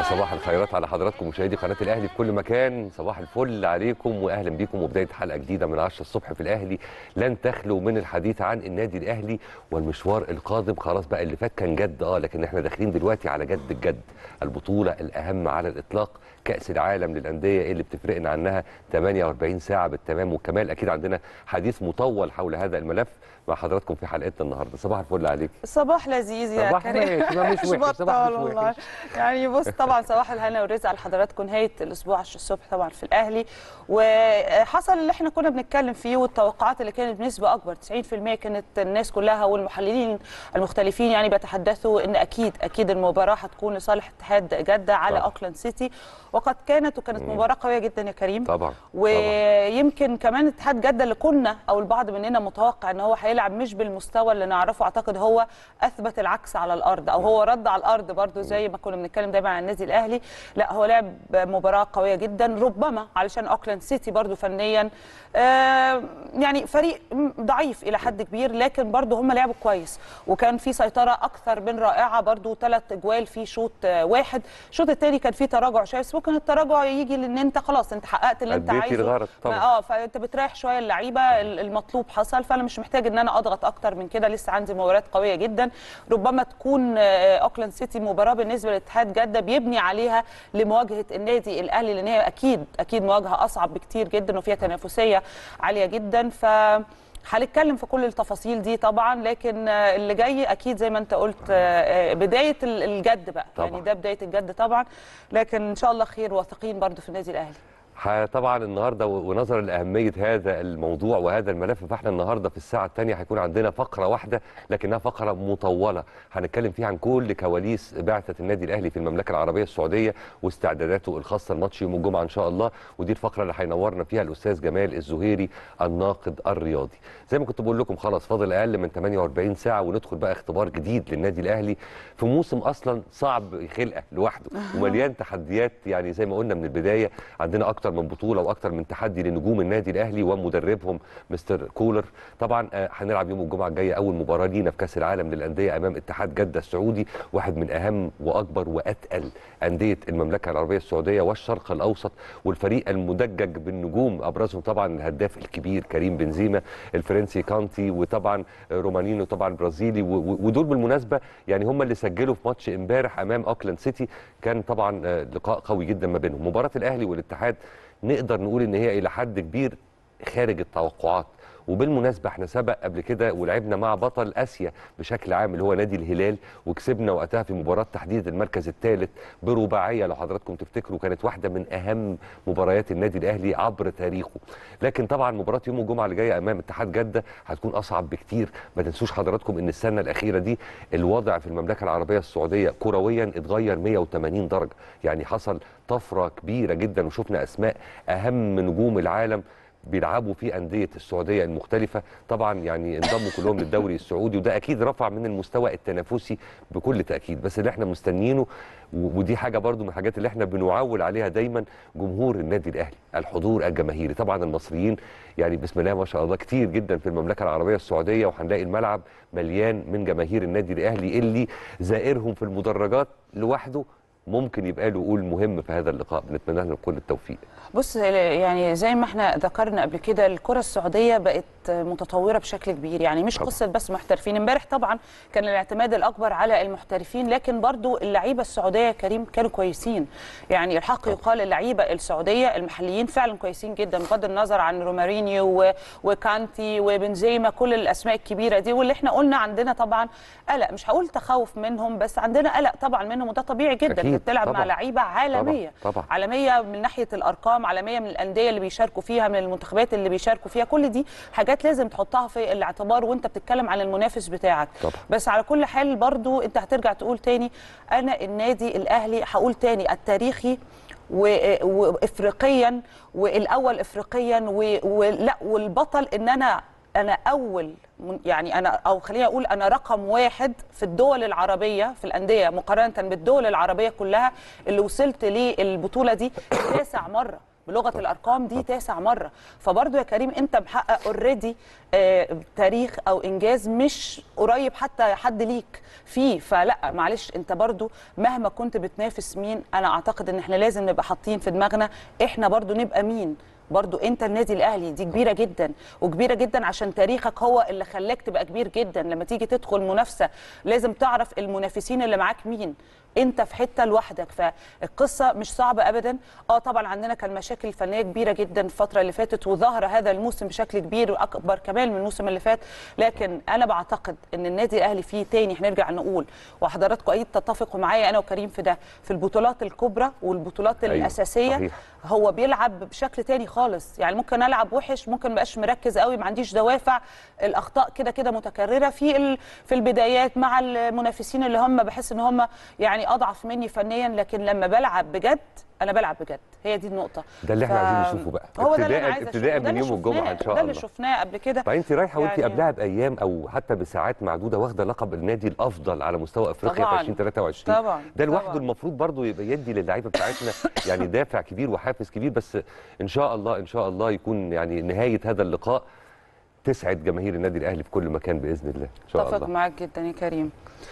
صباح الخيرات على حضراتكم مشاهدي قناه الاهلي في كل مكان صباح الفل عليكم واهلا بيكم وبدايه حلقه جديده من 10 الصبح في الاهلي لن تخلو من الحديث عن النادي الاهلي والمشوار القادم خلاص بقى اللي فات كان جد اه لكن احنا داخلين دلوقتي على جد الجد البطوله الاهم على الاطلاق كاس العالم للانديه اللي بتفرقنا عنها 48 ساعه بالتمام والكمال اكيد عندنا حديث مطول حول هذا الملف مع حضراتكم في حلقتنا النهارده صباح الفل عليك صباح لذيذ يا صباح كريم ماشي، ما مش وحش، صباح مش والله وحش. يعني بص طبعا صباح الهنا والرزق على حضراتكم نهايه الاسبوع 10 الصبح طبعا في الاهلي وحصل اللي احنا كنا بنتكلم فيه والتوقعات اللي كانت بنسبه اكبر 90% كانت الناس كلها والمحللين المختلفين يعني بيتحدثوا ان اكيد اكيد المباراه هتكون لصالح اتحاد جده على طبعا. اوكلاند سيتي وقد كانت وكانت مباراه قويه جدا يا كريم طبعا طبعا ويمكن كمان اتحاد جده اللي كنا او البعض مننا متوقع ان هو هيلعب مش بالمستوى اللي نعرفه اعتقد هو اثبت العكس على الارض او هو رد على الارض برضو زي ما كنا بنتكلم دايما عن النادي الاهلي لا هو لعب مباراه قويه جدا ربما علشان اوكلاند سيتي برضو فنيا آه يعني فريق ضعيف الى حد كبير لكن برضو هم لعبوا كويس وكان في سيطره اكثر من رائعه برضو ثلاث اجوال في شوط آه، واحد الشوط الثاني كان فيه تراجع شويه بس ممكن التراجع يجي لان انت خلاص انت حققت اللي انت أديتي عايزه الغرض طبعا. اه فانت بتريح شويه اللعيبه ال- المطلوب حصل فانا مش محتاج ان انا اضغط اكتر من كده لسه عندي مباريات قويه جدا ربما تكون آه، اوكلاند سيتي مباراه بالنسبه لاتحاد جده بيبني عليها لمواجهه النادي الاهلي لان هي اكيد اكيد مواجهه اصعب بكتير جدا وفيها تنافسيه عاليه جدا ف هنتكلم في كل التفاصيل دي طبعا لكن آه، اللي جاي اكيد زي ما انت قلت آه، آه، بدايه ال- الجد بقى طبعاً. يعني ده بدايه الجد طبعا لكن ان شاء الله خير واثقين برضو في النادي الاهلي ح- طبعا النهارده و- ونظرا لاهميه هذا الموضوع وهذا الملف فاحنا النهارده في الساعه الثانيه هيكون عندنا فقره واحده لكنها فقره مطوله هنتكلم فيها عن كل كواليس بعثه النادي الاهلي في المملكه العربيه السعوديه واستعداداته الخاصه لماتش يوم الجمعه ان شاء الله ودي الفقره اللي هينورنا فيها الاستاذ جمال الزهيري الناقد الرياضي زي ما كنت بقول لكم خلاص فاضل اقل من 48 ساعه وندخل بقى اختبار جديد للنادي الاهلي في موسم اصلا صعب خلقه لوحده ومليان تحديات يعني زي ما قلنا من البدايه عندنا اكتر من بطوله واكتر من تحدي لنجوم النادي الاهلي ومدربهم مستر كولر طبعا آه، هنلعب يوم الجمعه الجايه اول مباراه لينا في كاس العالم للانديه امام اتحاد جده السعودي واحد من اهم واكبر واتقل انديه المملكه العربيه السعوديه والشرق الاوسط والفريق المدجج بالنجوم ابرزهم طبعا الهداف الكبير كريم بنزيما الفرنسي كانتي وطبعا رومانينو طبعا برازيلي و- و- ودول بالمناسبه يعني هم اللي سجلوا في ماتش امبارح امام اوكلاند سيتي كان طبعا آه، لقاء قوي جدا ما بينهم مباراه الاهلي والاتحاد نقدر نقول ان هي الى حد كبير خارج التوقعات وبالمناسبه احنا سبق قبل كده ولعبنا مع بطل اسيا بشكل عام اللي هو نادي الهلال وكسبنا وقتها في مباراه تحديد المركز الثالث برباعيه لو حضراتكم تفتكروا كانت واحده من اهم مباريات النادي الاهلي عبر تاريخه لكن طبعا مباراه يوم الجمعه اللي جايه امام اتحاد جده هتكون اصعب بكتير ما تنسوش حضراتكم ان السنه الاخيره دي الوضع في المملكه العربيه السعوديه كرويا اتغير 180 درجه يعني حصل طفره كبيره جدا وشفنا اسماء اهم نجوم العالم بيلعبوا في انديه السعوديه المختلفه طبعا يعني انضموا كلهم للدوري السعودي وده اكيد رفع من المستوى التنافسي بكل تاكيد بس اللي احنا مستنيينه و- ودي حاجه برضو من الحاجات اللي احنا بنعول عليها دايما جمهور النادي الاهلي الحضور الجماهيري طبعا المصريين يعني بسم الله ما شاء الله كتير جدا في المملكه العربيه السعوديه وهنلاقي الملعب مليان من جماهير النادي الاهلي اللي زائرهم في المدرجات لوحده ممكن يبقى له قول مهم في هذا اللقاء بنتمنى لهم كل التوفيق بص يعني زي ما احنا ذكرنا قبل كده الكره السعوديه بقت متطوره بشكل كبير يعني مش طبعا. قصه بس محترفين امبارح طبعا كان الاعتماد الاكبر على المحترفين لكن برضو اللعيبه السعوديه يا كريم كانوا كويسين يعني الحق يقال اللعيبه السعوديه المحليين فعلا كويسين جدا بغض النظر عن رومارينيو و- وكانتي وبنزيما كل الاسماء الكبيره دي واللي احنا قلنا عندنا طبعا قلق مش هقول تخوف منهم بس عندنا قلق طبعا منهم وده طبيعي جدا أكيد، انت بتلعب مع طبعا. لعيبه عالميه طبعا، طبعا. عالميه من ناحيه الارقام عالميه من الانديه اللي بيشاركوا فيها من المنتخبات اللي بيشاركوا فيها كل دي حاجات لازم تحطها في الاعتبار وانت بتتكلم عن المنافس بتاعك طبعا. بس على كل حال برضو انت هترجع تقول تاني انا النادي الاهلي هقول تاني التاريخي و- وافريقيا والاول افريقيا و- ولا والبطل ان انا انا اول من- يعني انا او خليني اقول انا رقم واحد في الدول العربيه في الانديه مقارنه بالدول العربيه كلها اللي وصلت للبطوله دي تاسع مره بلغه الارقام دي تاسع مره فبرضه يا كريم انت محقق اوريدي تاريخ او انجاز مش قريب حتى حد ليك فيه فلا معلش انت برضه مهما كنت بتنافس مين انا اعتقد ان احنا لازم نبقى حاطين في دماغنا احنا برضه نبقى مين برضو انت النادي الاهلي دي كبيره جدا وكبيره جدا عشان تاريخك هو اللي خلاك تبقى كبير جدا لما تيجي تدخل منافسه لازم تعرف المنافسين اللي معاك مين انت في حته لوحدك فالقصه مش صعبه ابدا اه طبعا عندنا كان مشاكل فنيه كبيره جدا الفتره اللي فاتت وظهر هذا الموسم بشكل كبير واكبر كمان من الموسم اللي فات لكن انا بعتقد ان النادي الاهلي فيه تاني هنرجع نقول وحضراتكم اكيد تتفقوا معايا انا وكريم في ده في البطولات الكبرى والبطولات أيوة، الاساسيه صحيح. هو بيلعب بشكل تاني خالص يعني ممكن العب وحش ممكن مبقاش مركز قوي ما عنديش دوافع الاخطاء كده كده متكرره في ال- في البدايات مع المنافسين اللي هم بحس ان هم يعني اضعف مني فنيا لكن لما بلعب بجد انا بلعب بجد هي دي النقطه ده اللي احنا عايزين نشوفه بقى. هو ده اللي انا ابتداء- عايزه ابتداء أشوفه. ده من اللي يوم الجمعة شفناه- إن شاء ده اللي الله. شفناه قبل كده فانت رايحه وانت يعني- قبلها بايام او حتى بساعات معدوده واخده لقب النادي الافضل على مستوى افريقيا طبعاً. في 2023 طبعاً. ده لوحده طبعاً. المفروض برضه يبقى يدي للعيبه بتاعتنا يعني دافع كبير وحافز كبير بس ان شاء الله ان شاء الله يكون يعني نهايه هذا اللقاء تسعد جماهير النادي الاهلي في كل مكان باذن الله ان شاء اتفق الله معاك جدا يا كريم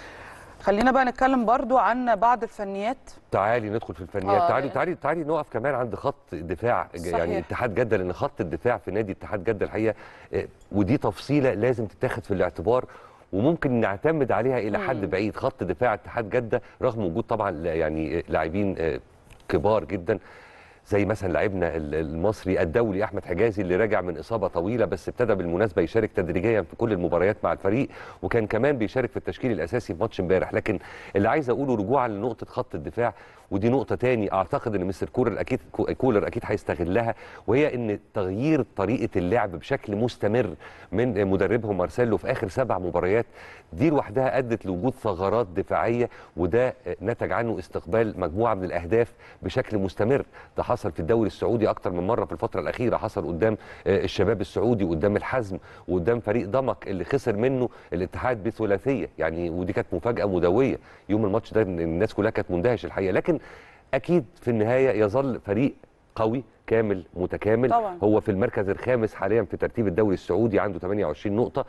خلينا بقى نتكلم برضو عن بعض الفنيات تعالي ندخل في الفنيات آه، تعالي يعني. تعالي تعالي نقف كمان عند خط الدفاع صحيح. يعني اتحاد جده لان خط الدفاع في نادي اتحاد جده الحقيقه آه، ودي تفصيله لازم تتاخد في الاعتبار وممكن نعتمد عليها الى حد بعيد خط دفاع اتحاد جده رغم وجود طبعا لا- يعني آه، لاعبين آه، كبار جدا زي مثلا لاعبنا ال- المصري الدولي احمد حجازي اللي راجع من اصابه طويله بس ابتدى بالمناسبه يشارك تدريجيا في كل المباريات مع الفريق وكان كمان بيشارك في التشكيل الاساسي في ماتش امبارح لكن اللي عايز اقوله رجوعا لنقطه خط الدفاع ودي نقطه تاني اعتقد ان مستر كولر اكيد كولر اكيد هيستغلها وهي ان تغيير طريقه اللعب بشكل مستمر من مدربهم مارسيلو في اخر سبع مباريات دي لوحدها ادت لوجود ثغرات دفاعيه وده نتج عنه استقبال مجموعه من الاهداف بشكل مستمر ده حصل في الدوري السعودي اكتر من مره في الفتره الاخيره حصل قدام آه، الشباب السعودي وقدام الحزم وقدام فريق ضمك اللي خسر منه الاتحاد بثلاثيه يعني ودي كانت مفاجاه مدويه يوم الماتش ده الناس كلها كانت مندهش الحقيقه لكن اكيد في النهايه يظل فريق قوي كامل متكامل طبعاً. هو في المركز الخامس حاليا في ترتيب الدوري السعودي عنده 28 نقطه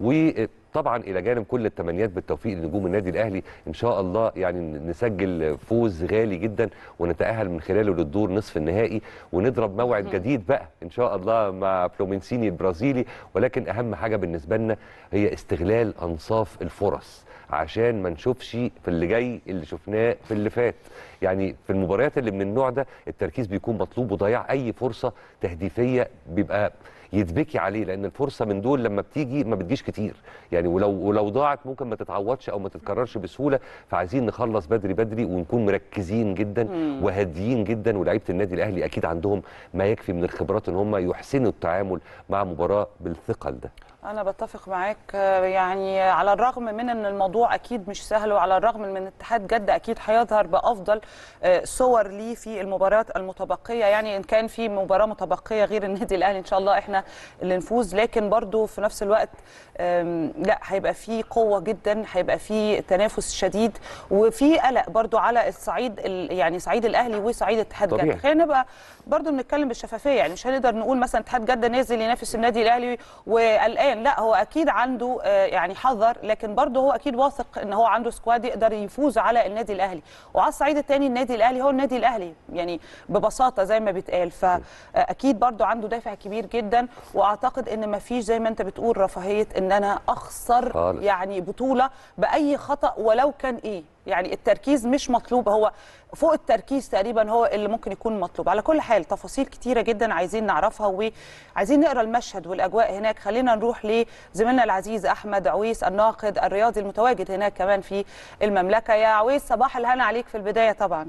وطبعا الى جانب كل التمنيات بالتوفيق لنجوم النادي الاهلي ان شاء الله يعني نسجل فوز غالي جدا ونتاهل من خلاله للدور نصف النهائي ونضرب موعد جديد بقى ان شاء الله مع فلومنسيني البرازيلي ولكن اهم حاجه بالنسبه لنا هي استغلال انصاف الفرص عشان ما نشوفش في اللي جاي اللي شفناه في اللي فات يعني في المباريات اللي من النوع ده التركيز بيكون مطلوب وضياع اي فرصه تهديفيه بيبقى يتبكي عليه لان الفرصه من دول لما بتيجي ما بتجيش كتير يعني ولو ولو ضاعت ممكن ما تتعوضش او ما تتكررش بسهوله فعايزين نخلص بدري بدري ونكون مركزين جدا وهاديين جدا ولاعيبه النادي الاهلي اكيد عندهم ما يكفي من الخبرات ان هم يحسنوا التعامل مع مباراه بالثقل ده انا بتفق معاك آه، يعني على الرغم من ان الموضوع اكيد مش سهل وعلى الرغم من ان اتحاد جده اكيد هيظهر بافضل آه، صور ليه في المباريات المتبقيه يعني ان كان في مباراه متبقيه غير النادي الاهلي ان شاء الله احنا اللي نفوز لكن برضو في نفس الوقت آم، لا هيبقى في قوه جدا هيبقى في تنافس شديد وفي قلق برضو على الصعيد ال- يعني صعيد الاهلي وصعيد اتحاد طبيعي. جده خلينا نبقى برضو بنتكلم بالشفافيه يعني مش هنقدر نقول مثلا اتحاد جده نازل ينافس النادي الاهلي وقلقان لا هو اكيد عنده آه، يعني حذر لكن برضو هو اكيد واثق ان هو عنده سكواد يقدر يفوز على النادي الاهلي وعلى الصعيد الثاني النادي الاهلي هو النادي الاهلي يعني ببساطه زي ما بيتقال فاكيد برضو عنده دافع كبير جدا واعتقد ان ما فيش زي ما انت بتقول رفاهيه ان انا اخسر خالص. يعني بطوله باي خطا ولو كان ايه يعني التركيز مش مطلوب هو فوق التركيز تقريبا هو اللي ممكن يكون مطلوب على كل حال تفاصيل كتيره جدا عايزين نعرفها وعايزين نقرا المشهد والاجواء هناك خلينا نروح لزميلنا العزيز احمد عويس الناقد الرياضي المتواجد هناك كمان في المملكه يا عويس صباح الهنا عليك في البدايه طبعا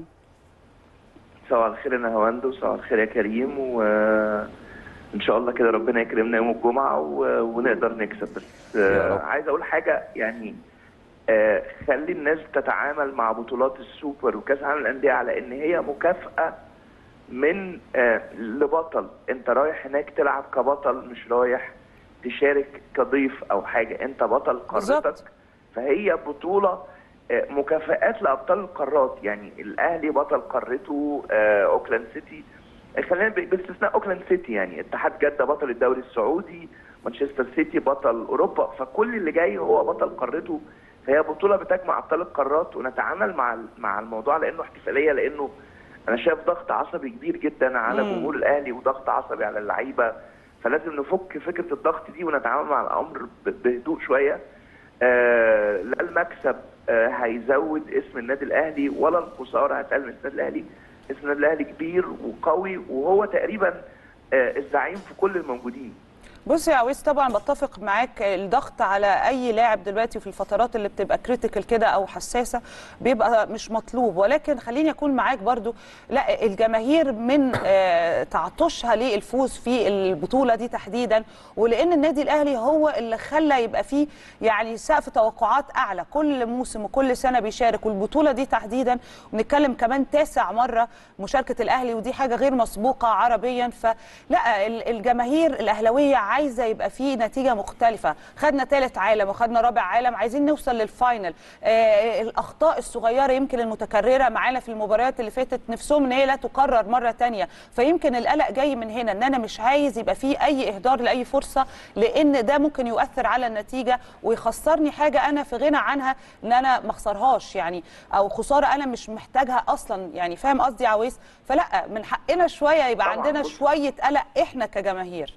صباح الخير يا نهاوند وصباح الخير يا كريم وان شاء الله كده ربنا يكرمنا يوم الجمعه و... ونقدر نكسب بس يا آه، رب. عايز اقول حاجه يعني آه، خلي الناس تتعامل مع بطولات السوبر وكاس العالم للانديه على ان هي مكافاه من آه، لبطل انت رايح هناك تلعب كبطل مش رايح تشارك كضيف او حاجه انت بطل بالظبط. قارتك فهي بطوله آه، مكافآت لابطال القارات يعني الاهلي بطل قارته آه، اوكلاند سيتي خلينا ب- باستثناء اوكلاند سيتي يعني اتحاد جده بطل الدوري السعودي مانشستر سيتي بطل اوروبا فكل اللي جاي هو بطل قارته فهي بطوله بتجمع ابطال القارات ونتعامل مع ال- مع الموضوع لانه احتفاليه لانه انا شايف ضغط عصبي كبير جدا على مم. جمهور الاهلي وضغط عصبي على اللعيبه فلازم نفك فكره الضغط دي ونتعامل مع الامر ب- بهدوء شويه آه لا المكسب آه هيزود اسم النادي الاهلي ولا الخساره هتقلل من النادي الاهلي اسم النادي الاهلي كبير وقوي وهو تقريبا آه الزعيم في كل الموجودين بص يا عويس طبعا بتفق معاك الضغط على اي لاعب دلوقتي في الفترات اللي بتبقى كريتيكال كده او حساسه بيبقى مش مطلوب ولكن خليني اكون معاك برضو لا الجماهير من آه، تعطشها للفوز في البطوله دي تحديدا ولان النادي الاهلي هو اللي خلى يبقى فيه يعني سقف توقعات اعلى كل موسم وكل سنه بيشارك والبطوله دي تحديدا ونتكلم كمان تاسع مره مشاركه الاهلي ودي حاجه غير مسبوقه عربيا فلا ال- الجماهير الاهلاويه عايزه يبقى فيه نتيجه مختلفه خدنا ثالث عالم وخدنا رابع عالم عايزين نوصل للفاينل آه الاخطاء الصغيره يمكن المتكرره معانا في المباريات اللي فاتت نفسهم ان هي لا تكرر مره تانية فيمكن القلق جاي من هنا ان انا مش عايز يبقى فيه اي اهدار لاي فرصه لان ده ممكن يؤثر على النتيجه ويخسرني حاجه انا في غنى عنها ان انا ما اخسرهاش يعني او خساره انا مش محتاجها اصلا يعني فاهم قصدي يا عويس فلا من حقنا شويه يبقى طبعاً، عندنا بص. شويه قلق احنا كجماهير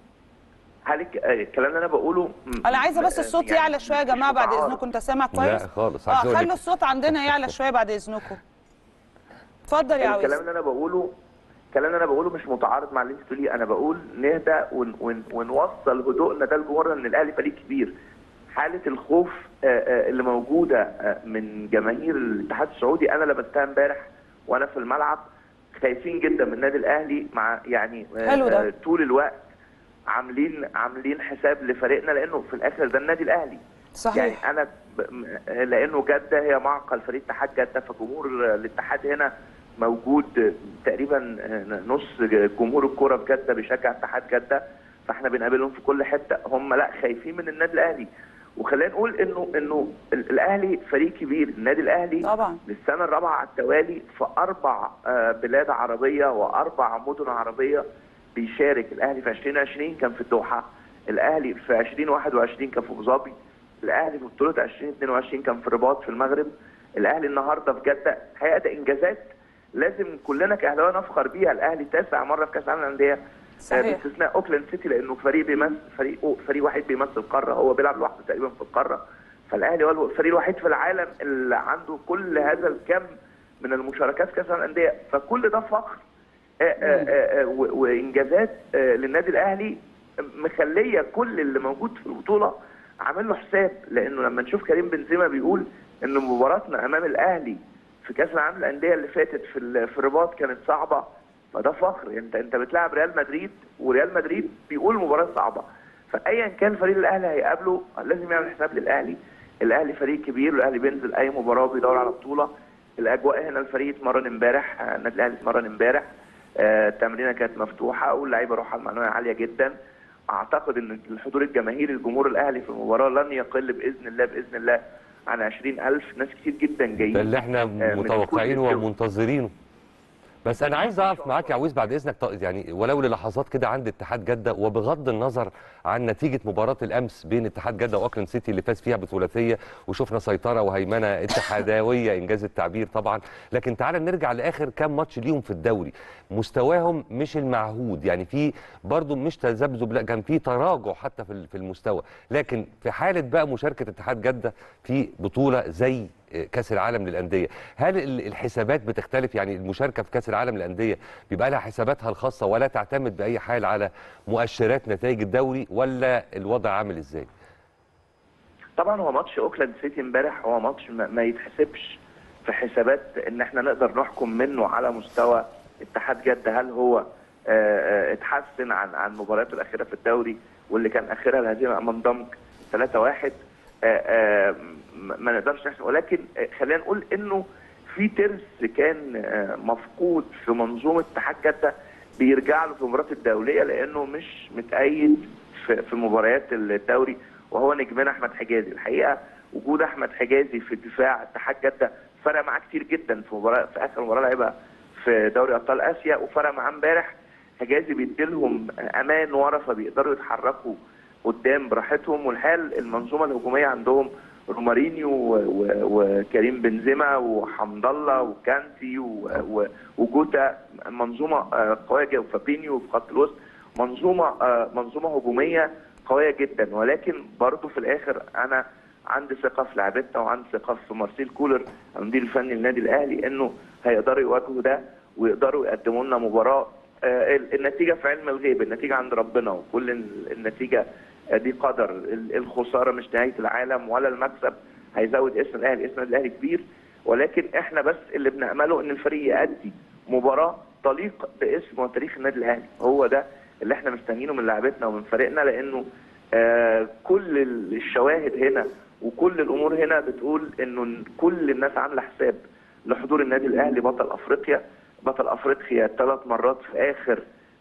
هل الك- آه، الكلام اللي انا بقوله م- انا عايزه بس م- الصوت يعني يعلى شويه يا مش جماعه بعد متعارض. اذنكم انت سامع كويس لا خالص اه عايز أقول خلوا لك- الصوت عندنا يعلى شويه بعد اذنكم اتفضل يا عويس الكلام اللي انا بقوله الكلام اللي انا بقوله مش متعارض مع اللي انت بتقوليه انا بقول نهدى ون ون ونوصل هدوءنا ده لجمهورنا ان الاهلي فريق كبير حاله الخوف آه، آه، اللي موجوده آه، من جماهير الاتحاد السعودي انا لمستها امبارح وانا في الملعب خايفين جدا من النادي الاهلي مع يعني آه، حلو ده. آه، طول الوقت عاملين عاملين حساب لفريقنا لانه في الاخر ده النادي الاهلي صحيح يعني انا ب... م- لانه جده هي معقل فريق اتحاد جده فجمهور الاتحاد هنا موجود تقريبا نص جمهور الكوره في جده بيشجع اتحاد جده فاحنا بنقابلهم في كل حته هم لا خايفين من النادي الاهلي وخلينا نقول انه انه ال- الاهلي فريق كبير النادي الاهلي طبعا للسنه الرابعه على التوالي في اربع آه، بلاد عربيه واربع مدن عربيه بيشارك الاهلي في 2020 كان في الدوحه الاهلي في 2021 كان في ابو ظبي الاهلي في بطوله 2022 كان في الرباط في المغرب الاهلي النهارده في جده الحقيقه ده انجازات لازم كلنا كاهلاويه نفخر بيها الاهلي تاسع مره في كاس العالم للانديه آه، صحيح باستثناء اوكلاند سيتي لانه فريق بيمثل فريق فريق واحد بيمثل قاره هو بيلعب لوحده تقريبا في القاره فالاهلي هو الفريق الوحيد في العالم اللي عنده كل هذا الكم من المشاركات في كاس العالم للانديه فكل ده فخر آه، آه، آه، و- وانجازات آه، للنادي الاهلي مخليه كل اللي موجود في البطوله عامل له حساب لانه لما نشوف كريم بنزيما بيقول ان مباراتنا امام الاهلي في كاس العالم للانديه اللي فاتت في ال- في الرباط كانت صعبه فده فخر انت انت بتلعب ريال مدريد وريال مدريد بيقول مباراه صعبه فايا كان فريق الاهلي هيقابله لازم يعمل حساب للاهلي الاهلي فريق كبير والاهلي بينزل اي مباراه بيدور على بطوله الاجواء هنا الفريق اتمرن امبارح آه، النادي الاهلي اتمرن امبارح آه، التمرينه كانت مفتوحه واللعيبه روحها المعنويه عاليه جدا اعتقد ان الحضور الجماهيري الجمهور الاهلي في المباراه لن يقل باذن الله باذن الله عن 20000 ناس كتير جدا جايين ده اللي احنا من متوقعينه كل ومنتظرينه بس انا عايز اقف معاك يا عويس بعد اذنك ط- يعني ولو للحظات كده عند اتحاد جده وبغض النظر عن نتيجه مباراه الامس بين اتحاد جده واوكلاند سيتي اللي فاز فيها بثلاثيه وشفنا سيطره وهيمنه اتحادويه انجاز التعبير طبعا لكن تعال نرجع لاخر كام ماتش ليهم في الدوري مستواهم مش المعهود يعني في برضو مش تذبذب لا كان في تراجع حتى في ال- في المستوى لكن في حاله بقى مشاركه اتحاد جده في بطوله زي كاس العالم للانديه هل ال- الحسابات بتختلف يعني المشاركه في كاس العالم للانديه بيبقى لها حساباتها الخاصه ولا تعتمد باي حال على مؤشرات نتائج الدوري ولا الوضع عامل ازاي طبعا هو ماتش اوكلاند سيتي امبارح هو ماتش ما, ما يتحسبش في حسابات ان احنا نقدر نحكم منه على مستوى اتحاد جده هل هو آه، آه، اتحسن عن عن مبارياته الاخيره في الدوري واللي كان اخرها الهزيمه امام ضمك 3-1 آه، آه، ما ما نقدرش نحسب ولكن آه، خلينا نقول انه في ترس كان آه، مفقود في منظومه اتحاد جده بيرجع له في المباريات الدوليه لانه مش متأيد في في مباريات الدوري وهو نجمنا احمد حجازي الحقيقه وجود احمد حجازي في دفاع اتحاد جده فرق معاه كتير جدا في مباراه في اخر مباراه لعبها في دوري ابطال اسيا وفرق معاه امبارح حجازي بيديلهم امان ورا فبيقدروا يتحركوا قدام براحتهم والحال المنظومه الهجوميه عندهم رومارينيو و- و- وكريم بنزيما وحمد الله وكانتي و- و- وجوتا منظومه آه، قويه جدا وفابينيو في خط الوسط منظومه آه، منظومه هجوميه قويه جدا ولكن برضه في الاخر انا عندي ثقه في لعبتنا وعندي ثقه في مارسيل كولر المدير الفني للنادي الاهلي انه هيقدروا يواجهوا ده ويقدروا يقدموا لنا مباراه آه، ال- النتيجه في علم الغيب النتيجه عند ربنا وكل ال- النتيجه آه، دي قدر ال- الخساره مش نهايه العالم ولا المكسب هيزود اسم الاهلي اسم النادي الاهلي كبير ولكن احنا بس اللي بنامله ان الفريق يأدي مباراه تليق باسم وتاريخ النادي الاهلي هو ده اللي احنا مستنيينه من لعبتنا ومن فريقنا لانه آه كل الشواهد هنا وكل الامور هنا بتقول انه كل الناس عامله حساب لحضور النادي الاهلي بطل افريقيا بطل افريقيا ثلاث مرات في اخر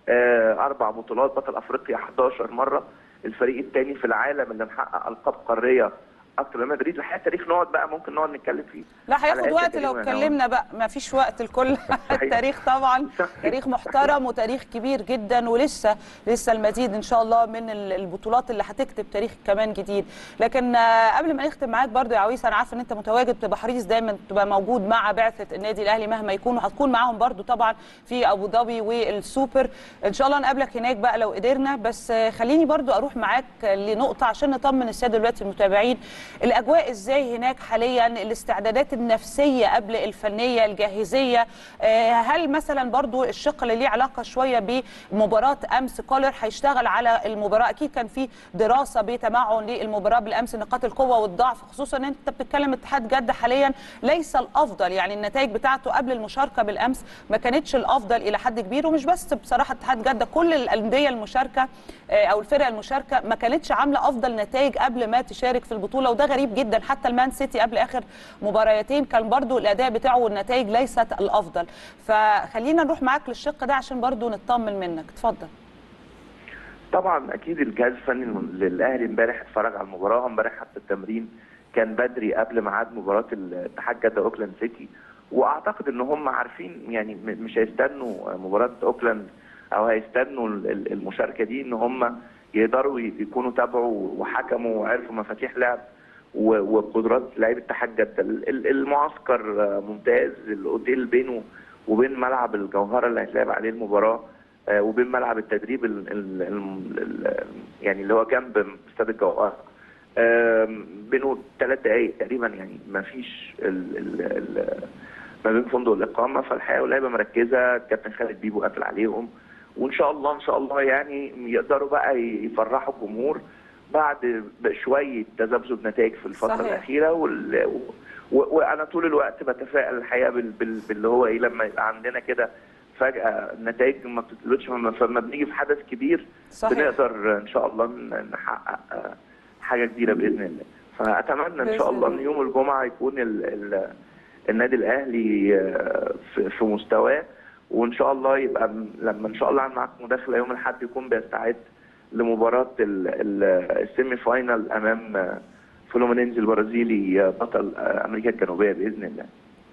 آه اربع بطولات بطل افريقيا 11 مره الفريق الثاني في العالم اللي محقق القاب قاريه اكتر من مدريد الحقيقه تاريخ نقعد بقى ممكن نقعد نتكلم فيه لا هياخد حلقات وقت يا لو كريم أنا اتكلمنا بقى ما فيش وقت الكل التاريخ طبعا تاريخ محترم وتاريخ كبير جدا ولسه لسه المزيد ان شاء الله من ال- البطولات اللي هتكتب تاريخ كمان جديد لكن آه، قبل ما نختم معاك برضو يا عويس انا عارفه ان انت متواجد بتبقى حريص دايما تبقى موجود مع بعثه النادي الاهلي مهما يكون وهتكون معاهم برضو طبعا في ابو ظبي والسوبر ان شاء الله نقابلك هناك بقى لو قدرنا بس آه، خليني برضو اروح معاك لنقطه عشان نطمن الساده دلوقتي المتابعين الاجواء ازاي هناك حاليا الاستعدادات النفسيه قبل الفنيه الجاهزيه آه، هل مثلا برضو الشق اللي ليه علاقه شويه بمباراه امس كولر هيشتغل على المباراه اكيد كان في دراسه بتمعن للمباراه بالامس نقاط القوه والضعف خصوصا ان انت بتتكلم اتحاد جده حاليا ليس الافضل يعني النتائج بتاعته قبل المشاركه بالامس ما كانتش الافضل الى حد كبير ومش بس بصراحه اتحاد جده كل الانديه المشاركه آه، او الفرق المشاركه ما كانتش عامله افضل نتائج قبل ما تشارك في البطوله وده غريب جدا حتى المان سيتي قبل اخر مباريتين كان برضو الاداء بتاعه والنتائج ليست الافضل فخلينا نروح معاك للشق ده عشان برضو نطمن منك اتفضل طبعا اكيد الجهاز الفني للاهلي امبارح اتفرج على المباراه امبارح حتى التمرين كان بدري قبل ميعاد مباراه الاتحاد جده اوكلاند سيتي واعتقد ان هم عارفين يعني م- مش هيستنوا مباراه اوكلاند او هيستنوا ال- ال- المشاركه دي ان هم يقدروا ي- يكونوا تابعوا وحكموا وعرفوا مفاتيح لعب و- وقدرات لعيبه اتحاد جده ال- ال- المعسكر آه، ممتاز الاوتيل بينه وبين ملعب الجوهره اللي هيتلعب عليه المباراه آه، وبين ملعب التدريب ال ال ال ال يعني اللي هو جنب استاد الجوهره آم، بينه ثلاث دقائق تقريبا يعني ما فيش ال ال ال ما بين فندق الاقامه فالحقيقه واللعيبه مركزه الكابتن خالد بيبو قافل عليهم وان شاء الله ان شاء الله يعني يقدروا بقى يفرحوا الجمهور بعد شويه تذبذب نتائج في الفتره صحيح. الاخيره وال و- وانا طول الوقت بتفائل الحقيقه بال- بال- باللي هو ايه لما يبقى عندنا كده فجاه النتائج ما بتتقلبش فلما فلما بنيجي في حدث كبير صحيح. بنقدر ان شاء الله ن- نحقق آه، حاجه كبيره باذن الله فاتمنى ان شاء بإذن الله ان الله. يوم الجمعه يكون ال ال النادي الاهلي آه، في في مستواه وان شاء الله يبقى م- لما ان شاء الله اعمل معاك مداخله يوم الاحد يكون بيستعد لمباراه ال- ال- السيمي فاينال امام آه، فلومينينز البرازيلي آه، بطل آه، امريكا الجنوبيه باذن الله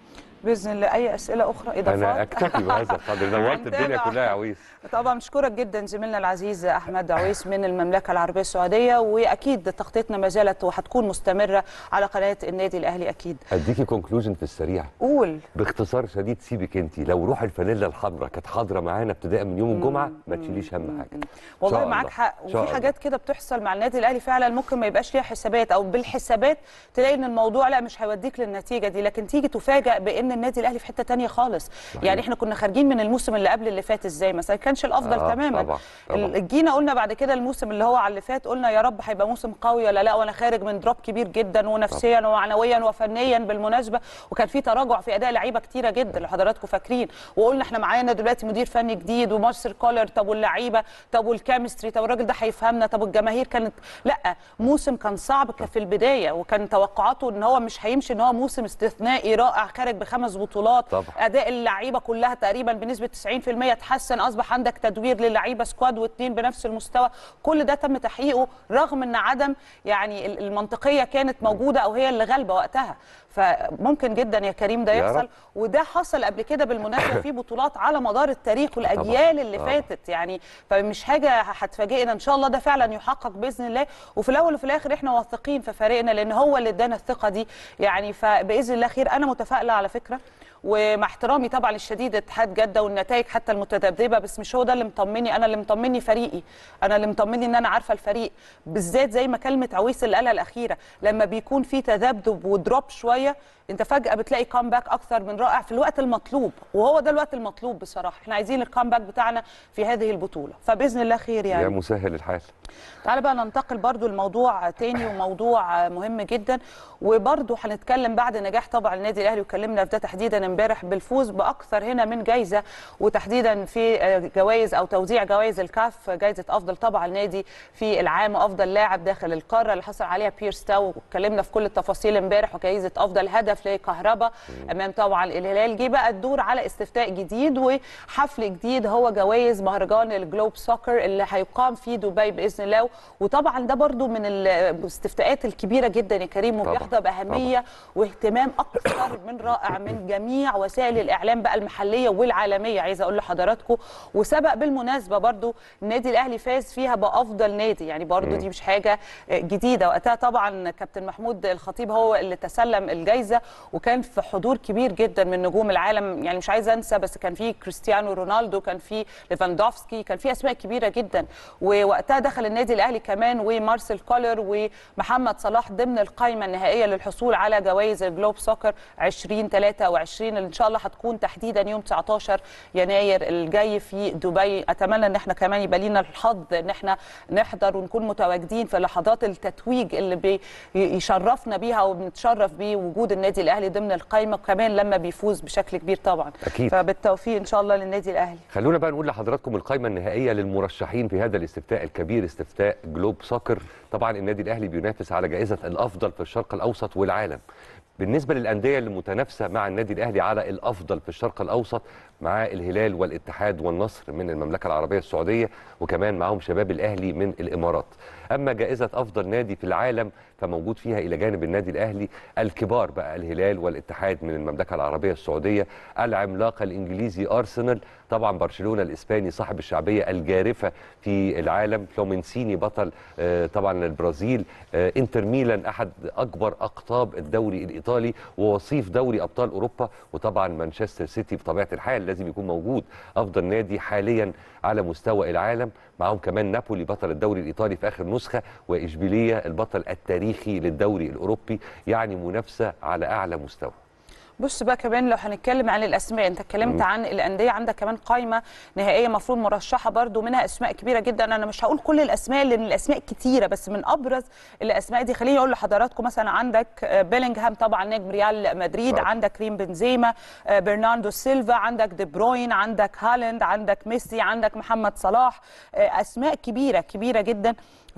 باذن الله اي اسئله اخرى اضافات انا اكتفي بهذا القدر نورت الدنيا هنتابع. كلها يا عويس طبعا بشكرك جدا زميلنا العزيز احمد عويس من المملكه العربيه السعوديه واكيد تغطيتنا ما زالت وهتكون مستمره على قناه النادي الاهلي اكيد هديكي كونكلوجن في السريع قول باختصار شديد سيبك انت لو روح الفانيلا الحمراء كانت حاضره معانا ابتداء من يوم الجمعه ما تشيليش هم حاجه إن والله شاء معاك الله. حق إن شاء وفي الله. حاجات كده بتحصل مع النادي الاهلي فعلا ممكن ما يبقاش ليها حسابات او بالحسابات تلاقي ان الموضوع لا مش هيوديك للنتيجه دي لكن تيجي تفاجئ بان النادي الاهلي في حته تانية خالص يعني احنا كنا خارجين من الموسم اللي قبل اللي فات ازاي مثلا كانش الافضل آه، تماما طبعا، طبعا. ال- جينا قلنا بعد كده الموسم اللي هو على اللي فات قلنا يا رب هيبقى موسم قوي ولا لا وانا خارج من دروب كبير جدا ونفسيا ومعنويا وفنيا بالمناسبه وكان في تراجع في اداء لعيبه كتيره جدا لو حضراتكم فاكرين وقلنا احنا معانا دلوقتي مدير فني جديد ومارسيل كولر طب واللعيبه طب والكيمستري طب الراجل ده هيفهمنا طب الجماهير كانت لا موسم كان صعب ك- في البدايه وكان توقعاته ان هو مش هيمشي ان هو موسم استثنائي رائع خارج بخمس بطولات طبعا. اداء اللعيبه كلها تقريبا بنسبه 90% اتحسن اصبح عندك تدوير للعيبه سكواد واثنين بنفس المستوى كل ده تم تحقيقه رغم ان عدم يعني ال- المنطقيه كانت موجوده او هي اللي غالبه وقتها فممكن جدا يا كريم ده يا يحصل رب. وده حصل قبل كده بالمناسبه في بطولات على مدار التاريخ والاجيال اللي طبعاً. فاتت يعني فمش حاجه هتفاجئنا ان شاء الله ده فعلا يحقق باذن الله وفي الاول وفي الاخر احنا واثقين في فريقنا لان هو اللي ادانا الثقه دي يعني فباذن الله خير انا متفائله على فكره ومع احترامي طبعا الشديد اتحاد جده والنتائج حتى المتذبذبه بس مش هو ده اللي مطمني انا اللي مطمني فريقي انا اللي مطمني ان انا عارفه الفريق بالذات زي ما كلمه عويس اللي قالها الاخيره لما بيكون في تذبذب ودروب شويه انت فجاه بتلاقي كامباك اكثر من رائع في الوقت المطلوب وهو ده الوقت المطلوب بصراحه احنا عايزين الكامباك بتاعنا في هذه البطوله فباذن الله خير يعني يا مسهل الحال تعالى بقى ننتقل برضو لموضوع تاني وموضوع مهم جدا وبرضو هنتكلم بعد نجاح طبعا النادي الاهلي وكلمنا في ده تحديدا امبارح بالفوز باكثر هنا من جايزه وتحديدا في جوائز او توزيع جوائز الكاف جايزه افضل طبعا نادي في العام وافضل لاعب داخل القاره اللي حصل عليها بيرس تاو واتكلمنا في كل التفاصيل امبارح وجائزه افضل هدف لكهربا امام طبعا الهلال جه بقى الدور على استفتاء جديد وحفل جديد هو جوائز مهرجان الجلوب سوكر اللي هيقام في دبي باذن الله وطبعا ده برضو من الاستفتاءات الكبيره جدا يا كريم طبعاً، وبيحظى باهميه واهتمام اكثر من رائع من جميع وسائل الاعلام بقى المحليه والعالميه عايزه اقول لحضراتكم وسبق بالمناسبه برضو النادي الاهلي فاز فيها بافضل نادي يعني برضو دي مش حاجه جديده وقتها طبعا كابتن محمود الخطيب هو اللي تسلم الجائزه وكان في حضور كبير جدا من نجوم العالم يعني مش عايزه انسى بس كان في كريستيانو رونالدو كان في ليفاندوفسكي كان في اسماء كبيره جدا ووقتها دخل النادي الاهلي كمان ومارسيل كولر ومحمد صلاح ضمن القائمه النهائيه للحصول على جوائز الجلوب سوكر 2023 اللي ان شاء الله هتكون تحديدا يوم 19 يناير الجاي في دبي اتمنى ان احنا كمان يبقى لينا الحظ ان احنا نحضر ونكون متواجدين في لحظات التتويج اللي بيشرفنا بيها وبنتشرف بيه وجود النادي الاهلي ضمن القائمه كمان لما بيفوز بشكل كبير طبعا أكيد. فبالتوفيق ان شاء الله للنادي الاهلي خلونا بقى نقول لحضراتكم القائمه النهائيه للمرشحين في هذا الاستفتاء الكبير استفتاء جلوب سوكر طبعا النادي الاهلي بينافس على جائزه الافضل في الشرق الاوسط والعالم بالنسبه للانديه اللي متنافسه مع النادي الاهلي على الافضل في الشرق الاوسط مع الهلال والاتحاد والنصر من المملكه العربيه السعوديه وكمان معاهم شباب الاهلي من الامارات اما جائزه افضل نادي في العالم فموجود فيها الى جانب النادي الاهلي الكبار بقى الهلال والاتحاد من المملكه العربيه السعوديه العملاق الانجليزي ارسنال طبعا برشلونه الاسباني صاحب الشعبيه الجارفه في العالم فلومنسيني بطل آه، طبعا البرازيل آه، انتر ميلان احد اكبر اقطاب الدوري الايطالي ووصيف دوري ابطال اوروبا وطبعا مانشستر سيتي بطبيعه الحال لازم يكون موجود افضل نادي حاليا على مستوى العالم معاهم كمان نابولي بطل الدوري الايطالي في اخر نسخه واشبيليه البطل التاريخي للدوري الاوروبي يعني منافسه على اعلى مستوى بص بقى كمان لو هنتكلم عن الاسماء انت اتكلمت عن الانديه عندك كمان قائمه نهائيه مفروض مرشحه برضو منها اسماء كبيره جدا انا مش هقول كل الاسماء لان الاسماء كتيره بس من ابرز الاسماء دي خليني اقول لحضراتكم مثلا عندك آه، بيلينغهام طبعا نجم ريال مدريد طبعا. عندك كريم بنزيما آه، برناردو سيلفا عندك دي بروين عندك هالاند عندك ميسي عندك محمد صلاح آه، اسماء كبيره كبيره جدا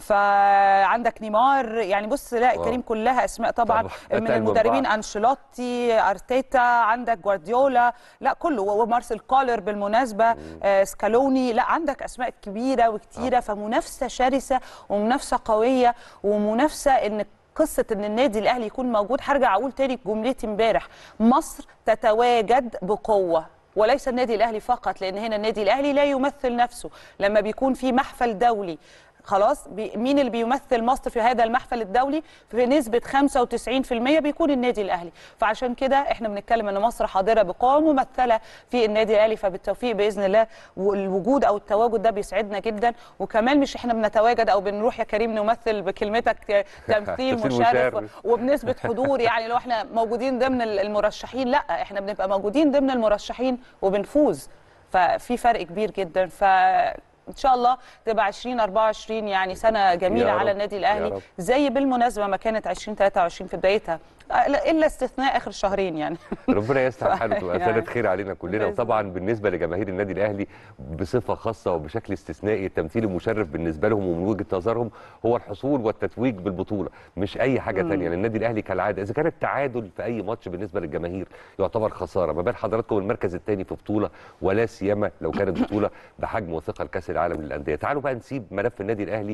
فعندك نيمار يعني بص لا واو. كريم كلها اسماء طبعا, طبعا. من أتقل من المدربين بعض. انشيلوتي ارتيتا عندك جوارديولا لا كله ومارسيل كولر بالمناسبه آه سكالوني لا عندك اسماء كبيره وكتيره فمنافسه شرسه ومنافسه قويه ومنافسه ان قصه ان النادي الاهلي يكون موجود هرجع اقول تاني جملتي امبارح مصر تتواجد بقوه وليس النادي الاهلي فقط لان هنا النادي الاهلي لا يمثل نفسه لما بيكون في محفل دولي خلاص بي مين اللي بيمثل مصر في هذا المحفل الدولي في نسبة 95% بيكون النادي الأهلي فعشان كده احنا بنتكلم ان مصر حاضرة بقوة ممثلة في النادي الأهلي فبالتوفيق بإذن الله والوجود أو التواجد ده بيسعدنا جدا وكمان مش احنا بنتواجد أو بنروح يا كريم نمثل بكلمتك تمثيل تمثيل مشرف مشرف. وبنسبة حضور يعني لو احنا موجودين ضمن المرشحين لا احنا بنبقى موجودين ضمن المرشحين وبنفوز ففي فرق كبير جدا ف ان شاء الله تبقى 2024 يعني سنه جميله يا على رب، النادي يا الاهلي رب. زي بالمناسبه ما كانت 2023 في بدايتها الا استثناء اخر شهرين يعني ربنا يستر حاله وتبقى يعني. سنه خير علينا كلنا بإذن وطبعا بالنسبه لجماهير النادي الاهلي بصفه خاصه وبشكل استثنائي التمثيل المشرف بالنسبه لهم ومن وجهه نظرهم هو الحصول والتتويج بالبطوله مش اي حاجه ثانيه لان النادي الاهلي كالعاده اذا كان التعادل في اي ماتش بالنسبه للجماهير يعتبر خساره ما بال حضراتكم المركز الثاني في بطوله ولا سيما لو كانت بطوله بحجم وثقل كاس العالم للانديه تعالوا بقى نسيب ملف النادي الاهلي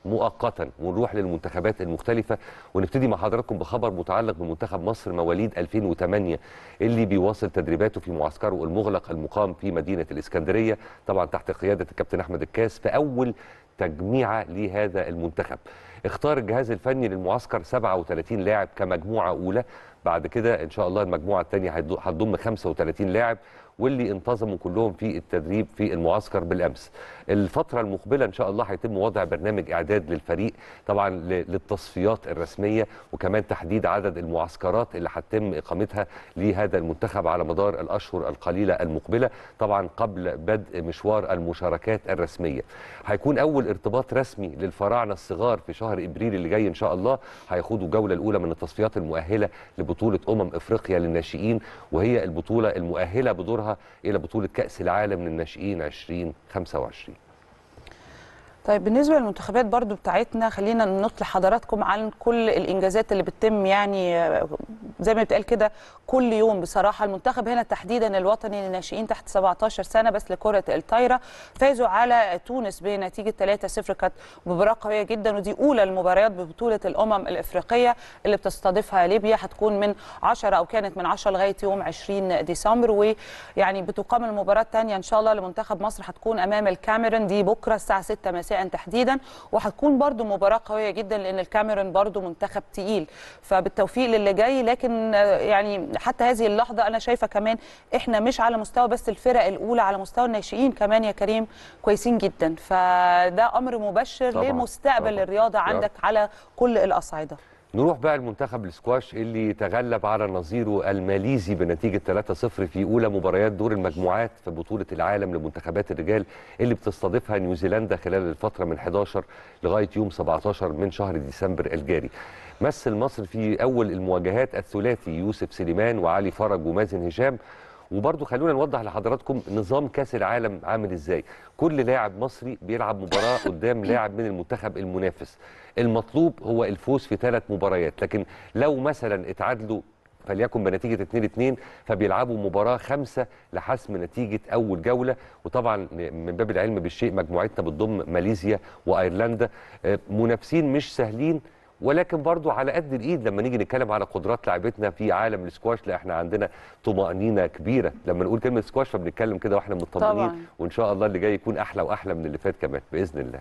مؤقتا ونروح للمنتخبات المختلفه ونبتدي مع حضراتكم بخبر متعلق بمنتخب مصر مواليد 2008 اللي بيواصل تدريباته في معسكره المغلق المقام في مدينه الاسكندريه طبعا تحت قياده الكابتن احمد الكاس في اول تجميعه لهذا المنتخب اختار الجهاز الفني للمعسكر 37 لاعب كمجموعه اولى بعد كده ان شاء الله المجموعه الثانيه هتضم 35 لاعب واللي انتظموا كلهم في التدريب في المعسكر بالامس. الفتره المقبله ان شاء الله هيتم وضع برنامج اعداد للفريق طبعا للتصفيات الرسميه وكمان تحديد عدد المعسكرات اللي هتتم اقامتها لهذا المنتخب على مدار الاشهر القليله المقبله طبعا قبل بدء مشوار المشاركات الرسميه. هيكون اول ارتباط رسمي للفراعنه الصغار في شهر ابريل اللي جاي ان شاء الله هيخوضوا الجوله الاولى من التصفيات المؤهله لبطوله امم افريقيا للناشئين وهي البطوله المؤهله بدورها الى بطوله كاس العالم للناشئين 2025 طيب بالنسبه للمنتخبات برضو بتاعتنا خلينا ننط لحضراتكم عن كل الانجازات اللي بتتم يعني زي ما بتقال كده كل يوم بصراحه المنتخب هنا تحديدا الوطني للناشئين تحت 17 سنه بس لكره الطايره فازوا على تونس بنتيجه 3-0 كانت مباراه قويه جدا ودي اولى المباريات ببطوله الامم الافريقيه اللي بتستضيفها ليبيا هتكون من 10 او كانت من 10 لغايه يوم 20 ديسمبر ويعني بتقام المباراه الثانيه ان شاء الله لمنتخب مصر هتكون امام الكاميرون دي بكره الساعه 6 مساء تحديدا وهتكون برضو مباراه قويه جدا لان الكاميرون برضو منتخب تقيل فبالتوفيق للي جاي لكن يعني حتى هذه اللحظه انا شايفه كمان احنا مش على مستوى بس الفرق الاولى على مستوى الناشئين كمان يا كريم كويسين جدا فده امر مبشر طبعاً، لمستقبل طبعاً. الرياضه عندك على كل الاصعده نروح بقى المنتخب السكواش اللي تغلب على نظيره الماليزي بنتيجه 3-0 في اولى مباريات دور المجموعات في بطوله العالم لمنتخبات الرجال اللي بتستضيفها نيوزيلندا خلال الفتره من 11 لغايه يوم 17 من شهر ديسمبر الجاري. مثل مصر في اول المواجهات الثلاثي يوسف سليمان وعلي فرج ومازن هشام وبرضه خلونا نوضح لحضراتكم نظام كاس العالم عامل ازاي كل لاعب مصري بيلعب مباراه قدام لاعب من المنتخب المنافس المطلوب هو الفوز في ثلاث مباريات لكن لو مثلا اتعادلوا فليكن بنتيجه 2 2 فبيلعبوا مباراه خمسه لحسم نتيجه اول جوله وطبعا من باب العلم بالشيء مجموعتنا بتضم ماليزيا وايرلندا آه، منافسين مش سهلين ولكن برضو على قد الايد لما نيجي نتكلم على قدرات لاعبتنا في عالم السكواش لا احنا عندنا طمانينه كبيره لما نقول كلمه سكواش فبنتكلم كده واحنا مطمئنين طبعاً. وان شاء الله اللي جاي يكون احلى واحلى من اللي فات كمان باذن الله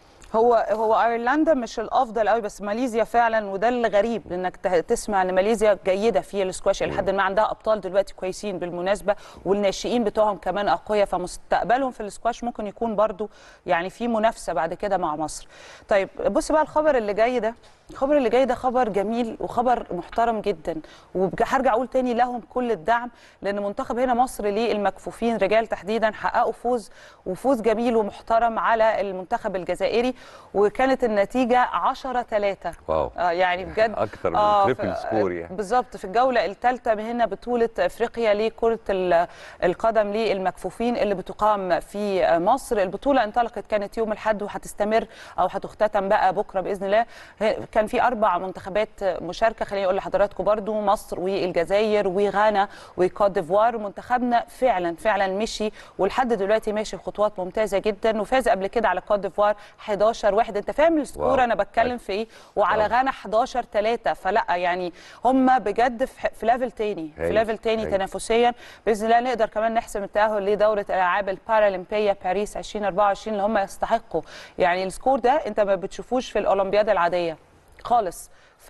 هو هو ايرلندا مش الافضل قوي بس ماليزيا فعلا وده اللي غريب انك ت- تسمع ان ماليزيا جيده في السكواش لحد ما عندها ابطال دلوقتي كويسين بالمناسبه والناشئين بتوعهم كمان اقوياء فمستقبلهم في السكواش ممكن يكون برضو يعني في منافسه بعد كده مع مصر. طيب بص بقى الخبر اللي جاي ده الخبر اللي جاي ده خبر جميل وخبر محترم جدا وهرجع اقول تاني لهم كل الدعم لان منتخب هنا مصر للمكفوفين رجال تحديدا حققوا فوز وفوز جميل ومحترم على المنتخب الجزائري وكانت النتيجه 10 3 واو آه يعني بجد أكتر من آه تريبل ف- سكور يعني. بالظبط في الجوله الثالثه من هنا بطوله افريقيا لكره ال- القدم للمكفوفين اللي بتقام في مصر البطوله انطلقت كانت يوم الاحد وهتستمر او هتختتم بقى بكره باذن الله ه- كان في اربع منتخبات مشاركه خليني اقول لحضراتكم برضو مصر والجزائر وغانا وكوت ديفوار منتخبنا فعلا فعلا مشي ولحد دلوقتي ماشي بخطوات ممتازه جدا وفاز قبل كده على كوت ديفوار 11 واحد انت فاهم واو. السكور انا بتكلم في ايه وعلى واو. غانا 11 3 فلا يعني هم بجد في, في ليفل تاني في هايل. ليفل تاني هايل. تنافسيا باذن الله نقدر كمان نحسم التاهل لدوره الالعاب البارالمبيه باريس 2024 اللي هم يستحقوا يعني السكور ده انت ما بتشوفوش في الاولمبياد العاديه خالص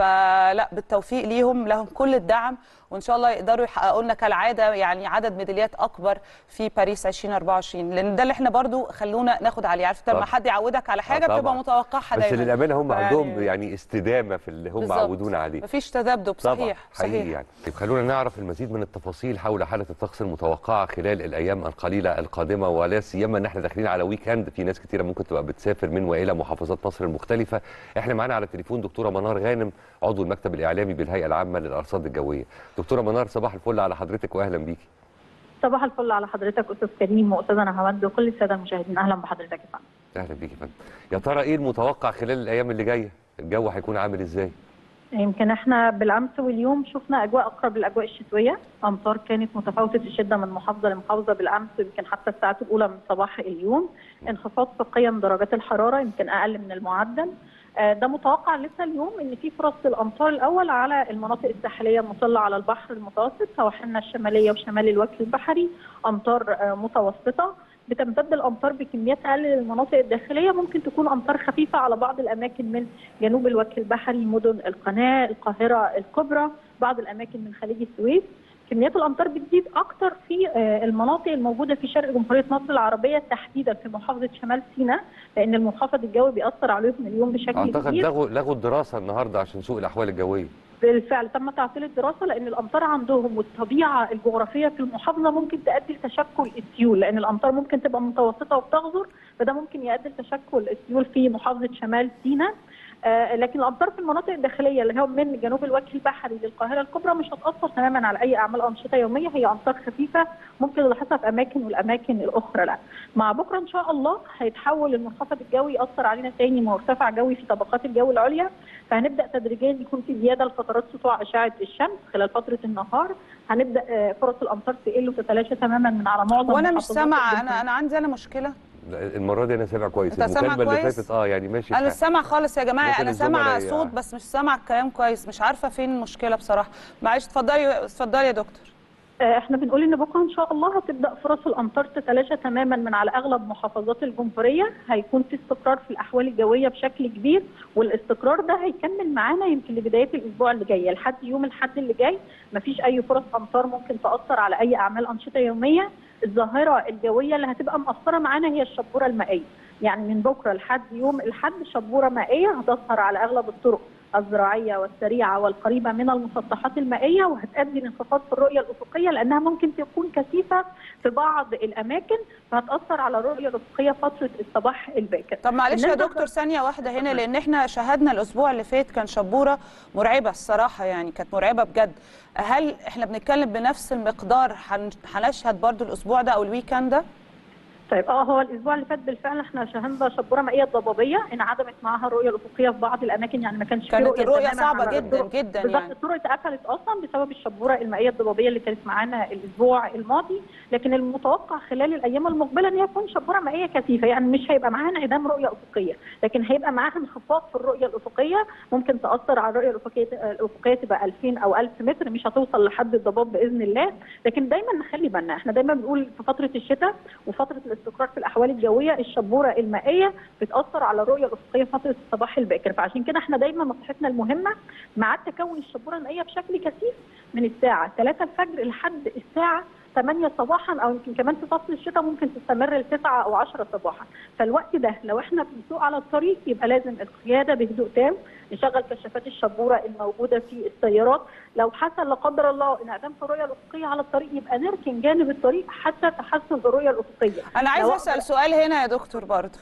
فلا بالتوفيق ليهم لهم كل الدعم وان شاء الله يقدروا يحققوا لنا كالعاده يعني عدد ميداليات اكبر في باريس 2024 لان ده اللي احنا برضو خلونا ناخد عليه عارف لما طبعا. حد يعودك على حاجه طبعا. بتبقى متوقعها بس دايما للامانه هم يعني- عندهم يعني استدامه في اللي هم بالظبط. عودونا عليه مفيش تذبذب طبعا صحيح حقيقي صحيح يعني طيب خلونا نعرف المزيد من التفاصيل حول حاله الطقس المتوقعه خلال الايام القليله القادمه ولا سيما ان احنا داخلين على ويك اند في ناس كتيره ممكن تبقى بتسافر من والى محافظات مصر المختلفه احنا معانا على التليفون دكتوره منار غانم عضو المكتب الاعلامي بالهيئه العامه للارصاد الجويه دكتوره منار صباح الفل على حضرتك واهلا بيكي صباح الفل على حضرتك استاذ كريم واستاذه نهاوند وكل الساده المشاهدين اهلا بحضرتك يا فندم اهلا بيكي يا فندم يا ترى ايه المتوقع خلال الايام اللي جايه الجو هيكون عامل ازاي يمكن احنا بالامس واليوم شفنا اجواء اقرب للاجواء الشتويه امطار كانت متفاوته الشده من محافظه لمحافظه بالامس يمكن حتى الساعات الاولى من صباح اليوم انخفاض في قيم درجات الحراره يمكن اقل من المعدل آه، ده متوقع لسه اليوم ان في فرص الامطار الاول على المناطق الساحليه المطله على البحر المتوسط سواحلنا الشماليه وشمال الوجه البحري امطار آه، متوسطه بتمتد الامطار بكميات اقل للمناطق الداخليه ممكن تكون امطار خفيفه على بعض الاماكن من جنوب الوجه البحري مدن القناه القاهره الكبرى بعض الاماكن من خليج السويس كميات الامطار بتزيد اكتر في آه، المناطق الموجوده في شرق جمهوريه مصر العربيه تحديدا في محافظه شمال سيناء لان المنخفض الجوي بيأثر عليهم اليوم بشكل اعتقد كبير لغوا لغوا الدراسه النهارده عشان سوء الاحوال الجويه بالفعل تم تعطيل الدراسه لان الامطار عندهم والطبيعه الجغرافيه في المحافظه ممكن تؤدي لتشكل السيول لان الامطار ممكن تبقى متوسطه وبتغزر فده ممكن يؤدي لتشكل السيول في محافظه شمال سيناء آه لكن الامطار في المناطق الداخليه اللي هو من جنوب الوجه البحري للقاهره الكبرى مش هتاثر تماما على اي اعمال انشطه يوميه هي امطار خفيفه ممكن نلاحظها في اماكن والاماكن الاخرى لا مع بكره ان شاء الله هيتحول المنخفض الجوي ياثر علينا تاني مرتفع جوي في طبقات الجو العليا فهنبدا تدريجيا يكون في زياده لفترات سطوع اشعه الشمس خلال فتره النهار هنبدا آه، فرص الامطار تقل وتتلاشى تماما من على معظم وانا مش محافظات سامعه الجمهورية. انا انا عندي انا مشكله لا، المره دي انا سامع كويس أنت سامع المكالمه اللي كويس؟ فاتت اه يعني ماشي انا مش الحال. سامعه خالص يا جماعه ممكن انا سامعه الزملاء صوت يعني. بس مش سامعه الكلام كويس مش عارفه فين المشكله بصراحه معلش اتفضلي اتفضلي يا دكتور آه، احنا بنقول ان بكره ان شاء الله هتبدا فرص الامطار تتلاشى تماما من على اغلب محافظات الجمهوريه هيكون في استقرار في الاحوال الجويه بشكل كبير والاستقرار ده هيكمل معانا يمكن لبدايه الاسبوع اللي جاي لحد يوم الاحد اللي جاي مفيش اي فرص امطار ممكن تاثر على اي اعمال انشطه يوميه الظاهره الجويه اللي هتبقى مأثره معانا هي الشبوره المائيه يعني من بكره لحد يوم الاحد شبوره مائيه هتظهر على اغلب الطرق الزراعيه والسريعه والقريبه من المسطحات المائيه وهتؤدي لانخفاض في الرؤيه الافقيه لانها ممكن تكون كثيفه في بعض الاماكن فهتاثر على الرؤيه الافقيه فتره الصباح الباكر. طب معلش يا بالنسبة دكتور ثانيه واحده هنا لان احنا شاهدنا الاسبوع اللي فات كان شبوره مرعبه الصراحه يعني كانت مرعبه بجد هل احنا بنتكلم بنفس المقدار هن- هنشهد برضو الاسبوع ده او الويكند ده طيب اه هو الاسبوع اللي فات بالفعل احنا شاهدنا شبوره مائيه ضبابيه انعدمت معاها الرؤيه الافقيه في بعض الاماكن يعني ما كانش في كانت رؤيه الرؤية تماماً صعبة على جداً الطرق. جداً بالظبط يعني. الطرق اتقفلت اصلا بسبب الشبوره المائيه الضبابيه اللي كانت معانا الاسبوع الماضي لكن المتوقع خلال الايام المقبله ان هي تكون شبوره مائيه كثيفه يعني مش هيبقى معاها انعدام رؤيه افقيه لكن هيبقى معاها انخفاض في الرؤيه الافقيه ممكن تاثر على الرؤيه الافقيه الافقيه تبقى 2000 او 1000 متر مش هتوصل لحد الضباب باذن الله لكن دايما نخلي بالنا احنا دايما بنقول في فتره الشتاء وفتره الاستقرار في الاحوال الجويه الشبوره المائيه بتاثر على الرؤيه الافقيه فتره الصباح الباكر فعشان كده احنا دايما نصيحتنا المهمه مع تكون الشبوره المائيه بشكل كثيف من الساعه 3 الفجر لحد الساعه 8 صباحا او يمكن كمان في فصل الشتاء ممكن تستمر ل 9 او 10 صباحا فالوقت ده لو احنا بنسوق على الطريق يبقى لازم القياده بهدوء تام نشغل كشافات الشبوره الموجوده في السيارات لو حصل لا قدر الله انعدام في الرؤيه الافقيه على الطريق يبقى نركن جانب الطريق حتى تحسن الرؤيه الافقيه انا عايزه لو اسال سؤال هنا يا دكتور برضو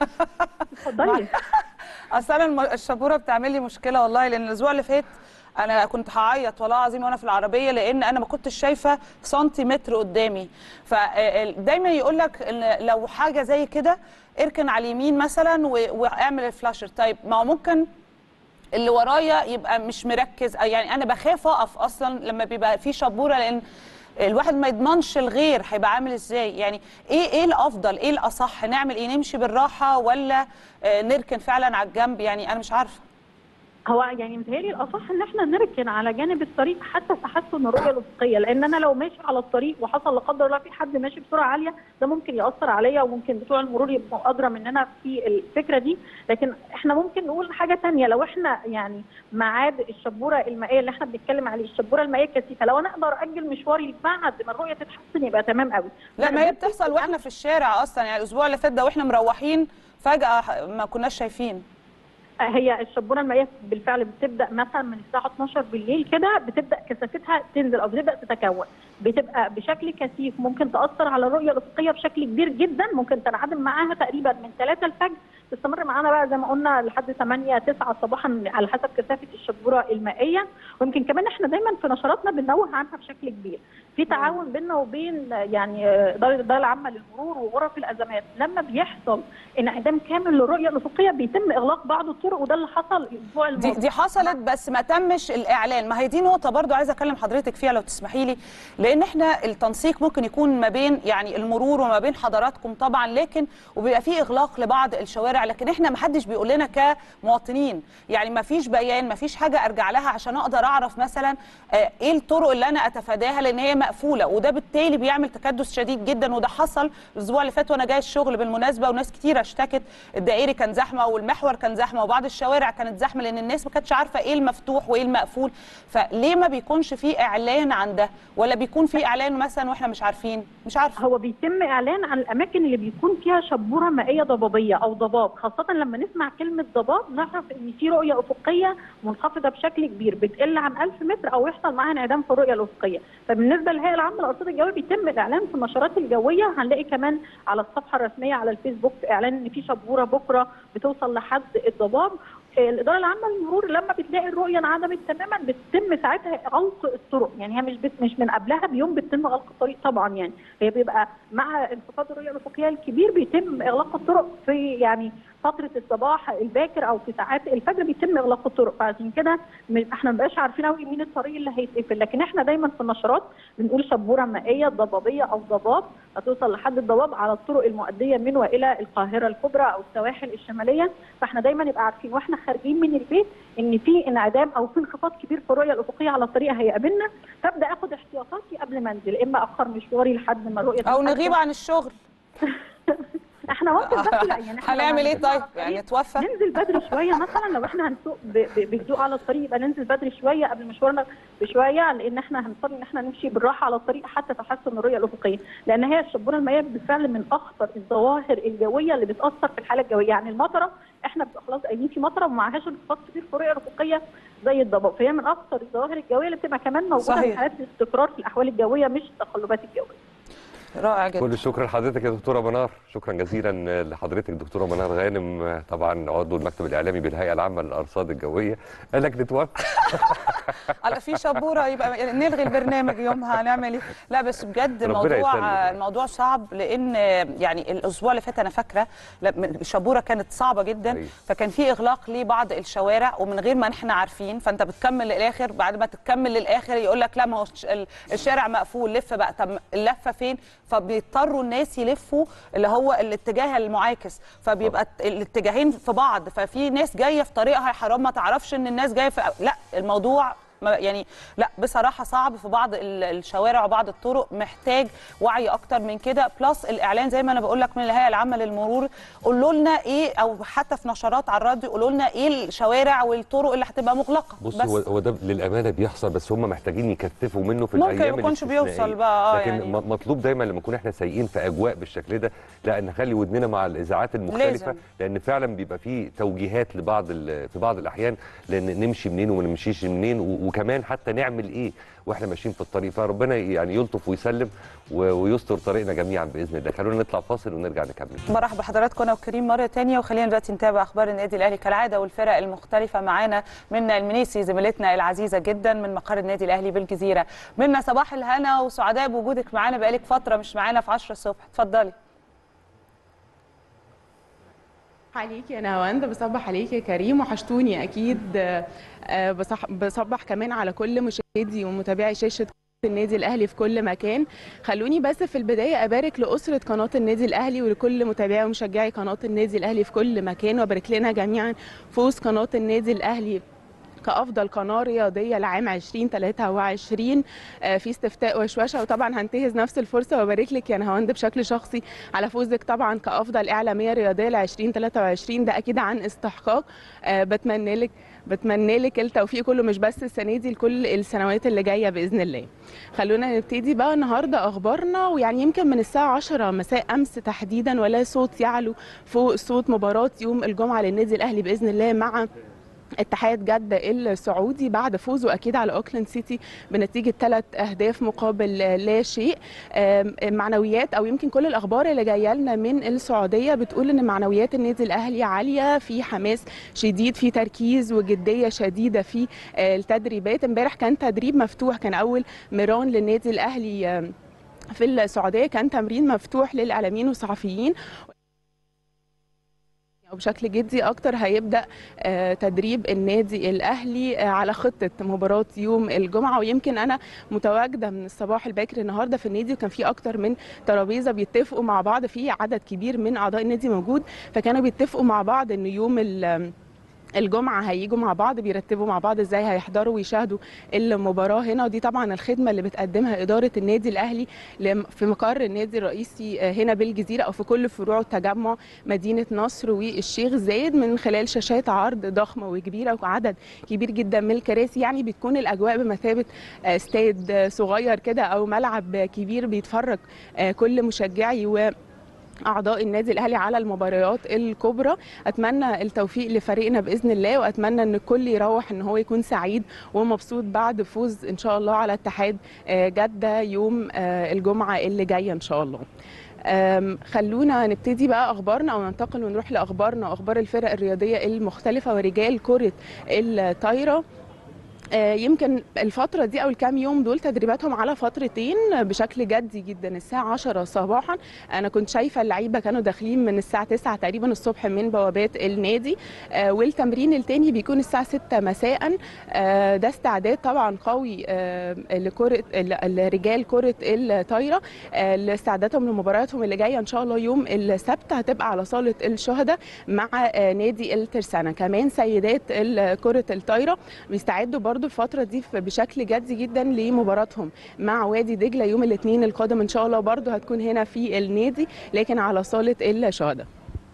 اتفضلي اصل انا الم- الشبوره بتعمل لي مشكله والله لان الاسبوع اللي فات انا كنت هعيط والله العظيم وانا في العربيه لان انا ما كنتش شايفه سنتيمتر قدامي فدايما يقول لك إن لو حاجه زي كده اركن على اليمين مثلا و- واعمل الفلاشر طيب ما هو ممكن اللي ورايا يبقى مش مركز يعني انا بخاف اقف اصلا لما بيبقى في شبوره لان الواحد ما يضمنش الغير هيبقى عامل ازاي يعني ايه ايه الافضل ايه الاصح نعمل ايه نمشي بالراحه ولا آه، نركن فعلا على الجنب يعني انا مش عارفه هو يعني متهيألي الأصح إن إحنا نركن على جانب الطريق حتى تحسن الرؤية الأفقية لأن أنا لو ماشي على الطريق وحصل لا قدر الله في حد ماشي بسرعة عالية ده ممكن يأثر عليا وممكن بتوع المرور يبقوا أدرى مننا في الفكرة دي لكن إحنا ممكن نقول حاجة تانية لو إحنا يعني ميعاد الشبورة المائية اللي إحنا بنتكلم عليه الشبورة المائية كثيفة لو أنا أقدر أجل مشواري بعد ما الرؤية تتحسن يبقى تمام قوي لا ما هي بتحصل واحنا في الشارع اصلا يعني الاسبوع اللي فات ده واحنا مروحين فجاه ما كناش شايفين هي الشبونه المائيه بالفعل بتبدا مثلا من الساعه 12 بالليل كده بتبدا كثافتها تنزل او بتبدا تتكون بتبقى بشكل كثيف ممكن تاثر على الرؤيه الافقيه بشكل كبير جدا ممكن تنعدم معاها تقريبا من 3 الفجر تستمر معانا بقى زي ما قلنا لحد 8 9 صباحا على حسب كثافه الشبوره المائيه ويمكن كمان احنا دايما في نشراتنا بننوه عنها بشكل كبير في تعاون بيننا وبين يعني اداره الاداره العامه للمرور وغرف الازمات لما بيحصل انعدام كامل للرؤيه الافقيه بيتم اغلاق بعض الطرق وده اللي حصل الاسبوع دي, الماضي دي حصلت بس ما تمش الاعلان ما هي دي نقطه برضو عايزه اكلم حضرتك فيها لو تسمحي لي لان احنا التنسيق ممكن يكون ما بين يعني المرور وما بين حضراتكم طبعا لكن وبيبقى في اغلاق لبعض الشوارع لكن احنا ما حدش بيقول لنا كمواطنين يعني ما فيش بيان ما فيش حاجه ارجع لها عشان اقدر اعرف مثلا آه، ايه الطرق اللي انا اتفاداها لان هي مقفوله وده بالتالي بيعمل تكدس شديد جدا وده حصل الاسبوع اللي فات وانا جاي الشغل بالمناسبه وناس كتيره اشتكت الدائري كان زحمه والمحور كان زحمه وبعض الشوارع كانت زحمه لان الناس ما كانتش عارفه ايه المفتوح وايه المقفول فليه ما بيكونش في اعلان عن ده ولا بيكون في اعلان مثلا واحنا مش عارفين مش عارفه هو بيتم اعلان عن الاماكن اللي بيكون فيها شبوره مائيه ضبابيه او ضباب خاصه لما نسمع كلمه ضباب نعرف ان في رؤيه افقيه منخفضه بشكل كبير بتقل عن 1000 متر او يحصل معاها انعدام في الرؤيه الافقيه فبالنسبه للهيئه العامه للارصاد الجويه بيتم الاعلان في النشرات الجويه هنلاقي كمان على الصفحه الرسميه على الفيسبوك اعلان ان في شبوره بكره بتوصل لحد الضباب الاداره العامه للمرور لما بتلاقي الرؤيه انعدمت تماما بتتم ساعتها غلق الطرق يعني هي مش بت مش من قبلها بيوم بتتم غلق الطريق طبعا يعني هي بيبقى مع انخفاض الرؤيه الافقيه الكبير بيتم اغلاق الطرق في يعني فتره الصباح الباكر او في ساعات الفجر بيتم اغلاق الطرق فعشان كده م- احنا ما بقاش عارفين قوي مين الطريق اللي هيتقفل لكن احنا دايما في النشرات بنقول شبوره مائيه ضبابيه او ضباب هتوصل لحد الضباب على الطرق المؤديه من والى القاهره الكبرى او السواحل الشماليه فاحنا دايما نبقى عارفين واحنا خارجين من البيت ان في انعدام او في انخفاض كبير في الرؤيه الافقيه على الطريق هيقابلنا فابدا اخد احتياطاتي قبل ما انزل اما اخر مشواري لحد ما الرؤيه او تتحسن. نغيب عن الشغل احنا ممكن بس لا يعني احنا هنعمل لو ايه هنسوق على طيب الطريق يعني نتوفى ننزل بدري شويه مثلا لو احنا هنسوق ب- ب- بهدوء على الطريق يبقى ننزل بدري شويه قبل مشوارنا بشويه لان احنا هنضطر ان احنا نمشي بالراحه على الطريق حتى تحسن الرؤيه الافقيه لان هي الشبوره المائيه بالفعل من اخطر الظواهر الجويه اللي بتاثر في الحاله الجويه يعني المطره احنا بنبقى خلاص قايلين في مطره ومعهاش انخفاض كبير في الرؤيه الافقيه زي الضباب فهي من اخطر الظواهر الجويه اللي بتبقى كمان موجوده صحيح. في حالات الاستقرار في الاحوال الجويه مش التقلبات الجويه رائع جدا كل الشكر لحضرتك يا دكتوره منار شكرا جزيلا لحضرتك دكتوره منار غانم طبعا عضو المكتب الاعلامي بالهيئه العامه للارصاد الجويه قال لك نتوفى على في شبوره يبقى نلغي البرنامج يومها هنعمل ايه لا بس بجد ربنا الموضوع يسلم. الموضوع صعب لان يعني الاسبوع اللي فات انا فاكره لما الشبوره كانت صعبه جدا أيوة. فكان في اغلاق لبعض الشوارع ومن غير ما احنا عارفين فانت بتكمل للاخر بعد ما تكمل للاخر يقول لك لا ما هو الش- ال- الشارع مقفول لف بقى طب اللفه فين فبيضطروا الناس يلفوا اللي هو الاتجاه المعاكس فبيبقى الت- الاتجاهين في بعض ففي ناس جايه في طريقها حرام ما تعرفش ان الناس جايه في لا الموضوع ما- يعني لا بصراحه صعب في بعض ال- الشوارع وبعض الطرق محتاج وعي اكتر من كده بلس الاعلان زي ما انا بقول لك من الهيئه العامه للمرور قولوا لنا ايه او حتى في نشرات على الراديو قولوا لنا ايه الشوارع والطرق اللي هتبقى مغلقه بص بس هو هو ده للامانه بيحصل بس هم محتاجين يكثفوا منه في ممكن الايام ما يكونش الاستثنائية. بيوصل بقى، آه، لكن يعني. م- مطلوب دايما لما نكون احنا سايقين في اجواء بالشكل ده لا نخلي ودننا مع الاذاعات المختلفه لازم. لان فعلا بيبقى في توجيهات لبعض ال- في بعض الاحيان لان نمشي منين وما نمشيش منين و- وكمان حتى نعمل ايه واحنا ماشيين في الطريق فربنا يعني يلطف ويسلم و- ويستر طريقنا جميعا باذن الله خلونا نطلع فاصل ونرجع نكمل مرحبا بحضراتكم انا وكريم مره تانية وخلينا دلوقتي نتابع اخبار النادي الاهلي كالعاده والفرق المختلفه معانا منا المنيسي زميلتنا العزيزه جدا من مقر النادي الاهلي بالجزيره منا صباح الهنا وسعداء بوجودك معانا بقالك فتره مش معانا في 10 الصبح اتفضلي عليكي يا نهاوند بصبح عليك يا كريم وحشتوني اكيد آه، آه، بصح بصبح كمان على كل مشاهدي ومتابعي شاشه النادي الاهلي في كل مكان خلوني بس في البدايه ابارك لاسره قناه النادي الاهلي ولكل متابعي ومشجعي قناه النادي الاهلي في كل مكان وابارك لنا جميعا فوز قناه النادي الاهلي كافضل قناه رياضيه لعام 2023 آه، في استفتاء وشوشه وطبعا هنتهز نفس الفرصه وابارك لك يا نهاوند بشكل شخصي على فوزك طبعا كافضل اعلاميه رياضيه ل 2023 ده اكيد عن استحقاق آه، بتمنى لك بتمنى لك التوفيق كله مش بس السنه دي لكل السنوات اللي جايه باذن الله خلونا نبتدي بقى النهارده اخبارنا ويعني يمكن من الساعه 10 مساء امس تحديدا ولا صوت يعلو فوق صوت مباراه يوم الجمعه للنادي الاهلي باذن الله مع اتحاد جدة السعودي بعد فوزه أكيد على أوكلاند سيتي بنتيجة ثلاث أهداف مقابل لا شيء آم، معنويات أو يمكن كل الأخبار اللي جاية لنا من السعودية بتقول إن معنويات النادي الأهلي عالية في حماس شديد في تركيز وجدية شديدة في آه، التدريبات امبارح كان تدريب مفتوح كان أول ميران للنادي الأهلي آم، في السعودية كان تمرين مفتوح للإعلاميين والصحفيين وبشكل جدي اكتر هيبدا آه، تدريب النادي الاهلي آه، على خطه مباراه يوم الجمعه ويمكن انا متواجده من الصباح الباكر النهارده في النادي وكان في اكتر من ترابيزه بيتفقوا مع بعض في عدد كبير من اعضاء النادي موجود فكانوا بيتفقوا مع بعض ان يوم ال- الجمعه هيجوا مع بعض بيرتبوا مع بعض ازاي هيحضروا ويشاهدوا المباراه هنا ودي طبعا الخدمه اللي بتقدمها اداره النادي الاهلي لم- في مقر النادي الرئيسي آه، هنا بالجزيره او في كل فروع التجمع مدينه نصر والشيخ زايد من خلال شاشات عرض ضخمه وكبيره وعدد كبير جدا من الكراسي يعني بتكون الاجواء بمثابه آه، استاد آه، صغير كده او ملعب كبير بيتفرج آه، كل مشجعي و اعضاء النادي الاهلي على المباريات الكبرى اتمنى التوفيق لفريقنا باذن الله واتمنى ان الكل يروح ان هو يكون سعيد ومبسوط بعد فوز ان شاء الله على اتحاد آه، جده يوم آه، الجمعه اللي جايه ان شاء الله أم، خلونا نبتدي بقى اخبارنا او ننتقل ونروح لاخبارنا واخبار الفرق الرياضيه المختلفه ورجال كره الطايره آه، يمكن الفترة دي أو الكام يوم دول تدريباتهم على فترتين بشكل جدي جدا الساعة 10 صباحا أنا كنت شايفة اللعيبة كانوا داخلين من الساعة 9 تقريبا الصبح من بوابات النادي آه، والتمرين التاني بيكون الساعة 6 مساء آه، ده استعداد طبعا قوي آه، لكرة ال- الرجال كرة الطايرة آه، لاستعدادهم لمبارياتهم اللي جاية إن شاء الله يوم السبت هتبقى على صالة الشهداء مع آه، نادي الترسانة كمان سيدات ال- كرة الطايرة بيستعدوا برضو الفترة دي في- بشكل جدي جدا لمباراتهم مع وادي دجلة يوم الاثنين القادم ان شاء الله برضو هتكون هنا في النادي لكن على صالة الشهداء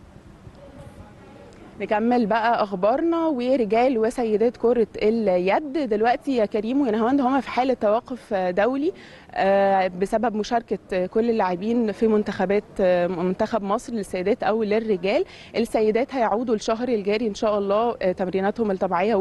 نكمل بقى اخبارنا ورجال وسيدات كره اليد دلوقتي يا كريم ونهاوند هما في حاله توقف دولي آه، بسبب مشاركه كل اللاعبين في منتخبات آه، منتخب مصر للسيدات او للرجال السيدات هيعودوا الشهر الجاري ان شاء الله آه، تمريناتهم الطبيعيه